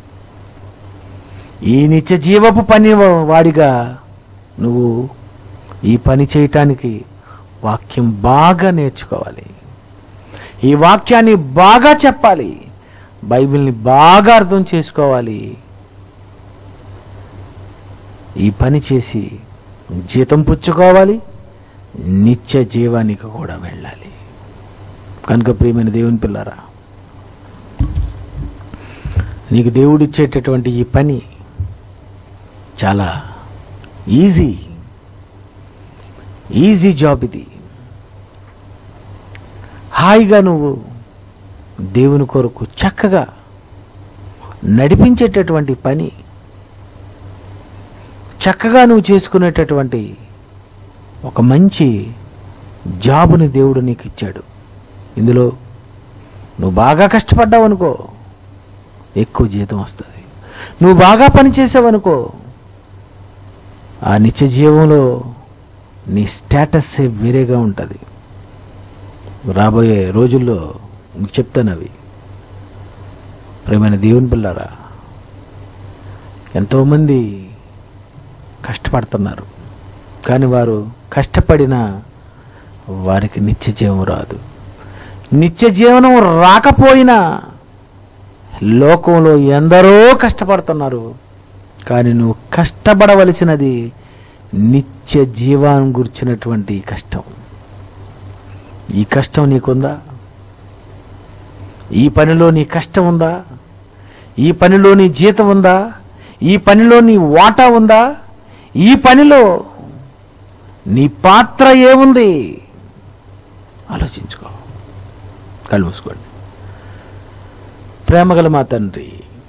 ఈ నిత్య జీవపు పని వాడిగా నువ్వు ఈ పని చేయటానికి వాక్యం బాగా నేర్చుకోవాలి ఈ వాక్యాన్ని బాగా చెప్పాలి బైబిల్ని బాగా అర్థం చేసుకోవాలి ఈ పని చేసి జీతం పుచ్చుకోవాలి నిత్య జీవానికి కూడా వెళ్ళాలి కనుక ప్రియమైన దేవుని పిల్లరా నీకు దేవుడు ఇచ్చేటటువంటి ఈ పని చాలా ఈజీ ఈజీ జాబ్ ఇది హాయిగా నువ్వు దేవుని కొరకు చక్కగా నడిపించేటటువంటి పని చక్కగా నువ్వు చేసుకునేటటువంటి ఒక మంచి జాబుని దేవుడు నీకు ఇచ్చాడు ఇందులో నువ్వు బాగా కష్టపడ్డావు అనుకో ఎక్కువ జీతం వస్తుంది నువ్వు బాగా పని చేసావనుకో ఆ నిత్య జీవంలో నీ స్టేటస్ వేరేగా ఉంటుంది రాబోయే రోజుల్లో మీకు చెప్తాను అవి ప్రేమైన దేవుని పిల్లారా ఎంతోమంది కష్టపడుతున్నారు కానీ వారు కష్టపడిన వారికి నిత్య జీవం రాదు నిత్య జీవనం రాకపోయినా లోకంలో ఎందరో కష్టపడుతున్నారు కానీ నువ్వు కష్టపడవలసినది నిత్య జీవాన్ని గుర్చినటువంటి కష్టం ఈ కష్టం నీకుందా ఈ పనిలో నీ కష్టం ఉందా ఈ పనిలో నీ జీతం ఉందా ఈ పనిలో నీ వాటా ఉందా ఈ పనిలో నీ పాత్ర ఏముంది ఆలోచించుకో కళ్ళు మూసుకోండి ప్రేమగల మా తండ్రి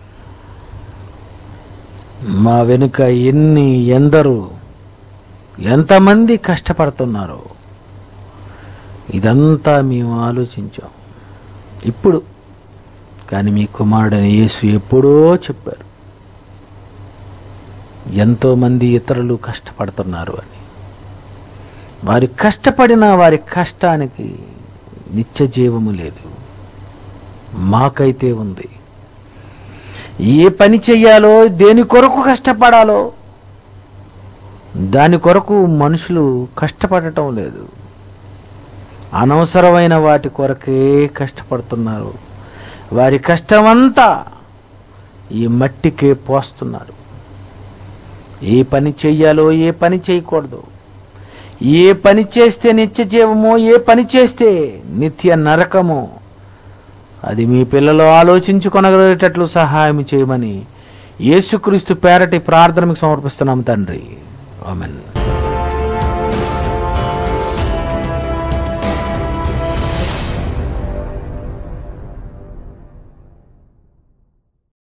మా వెనుక ఎన్ని ఎందరు ఎంతమంది కష్టపడుతున్నారో ఇదంతా మేము ఆలోచించాం ఇప్పుడు కానీ మీ కుమారుడైన యేసు ఎప్పుడో చెప్పారు ఎంతోమంది ఇతరులు కష్టపడుతున్నారు అని వారి కష్టపడిన వారి కష్టానికి నిత్య జీవము లేదు మాకైతే ఉంది ఏ పని చెయ్యాలో దేని కొరకు కష్టపడాలో దాని కొరకు మనుషులు కష్టపడటం లేదు అనవసరమైన వాటి కొరకే కష్టపడుతున్నారు వారి కష్టమంతా ఈ మట్టికే పోస్తున్నారు ఏ పని చెయ్యాలో ఏ పని చేయకూడదు ఏ పని చేస్తే నిత్య జీవమో ఏ పని చేస్తే నిత్య నరకమో అది మీ పిల్లలు ఆలోచించుకొనగలిగేటట్లు సహాయం చేయమని యేసుక్రీస్తు పేరటి ప్రార్థనకు సమర్పిస్తున్నాం తండ్రి ఆమెన్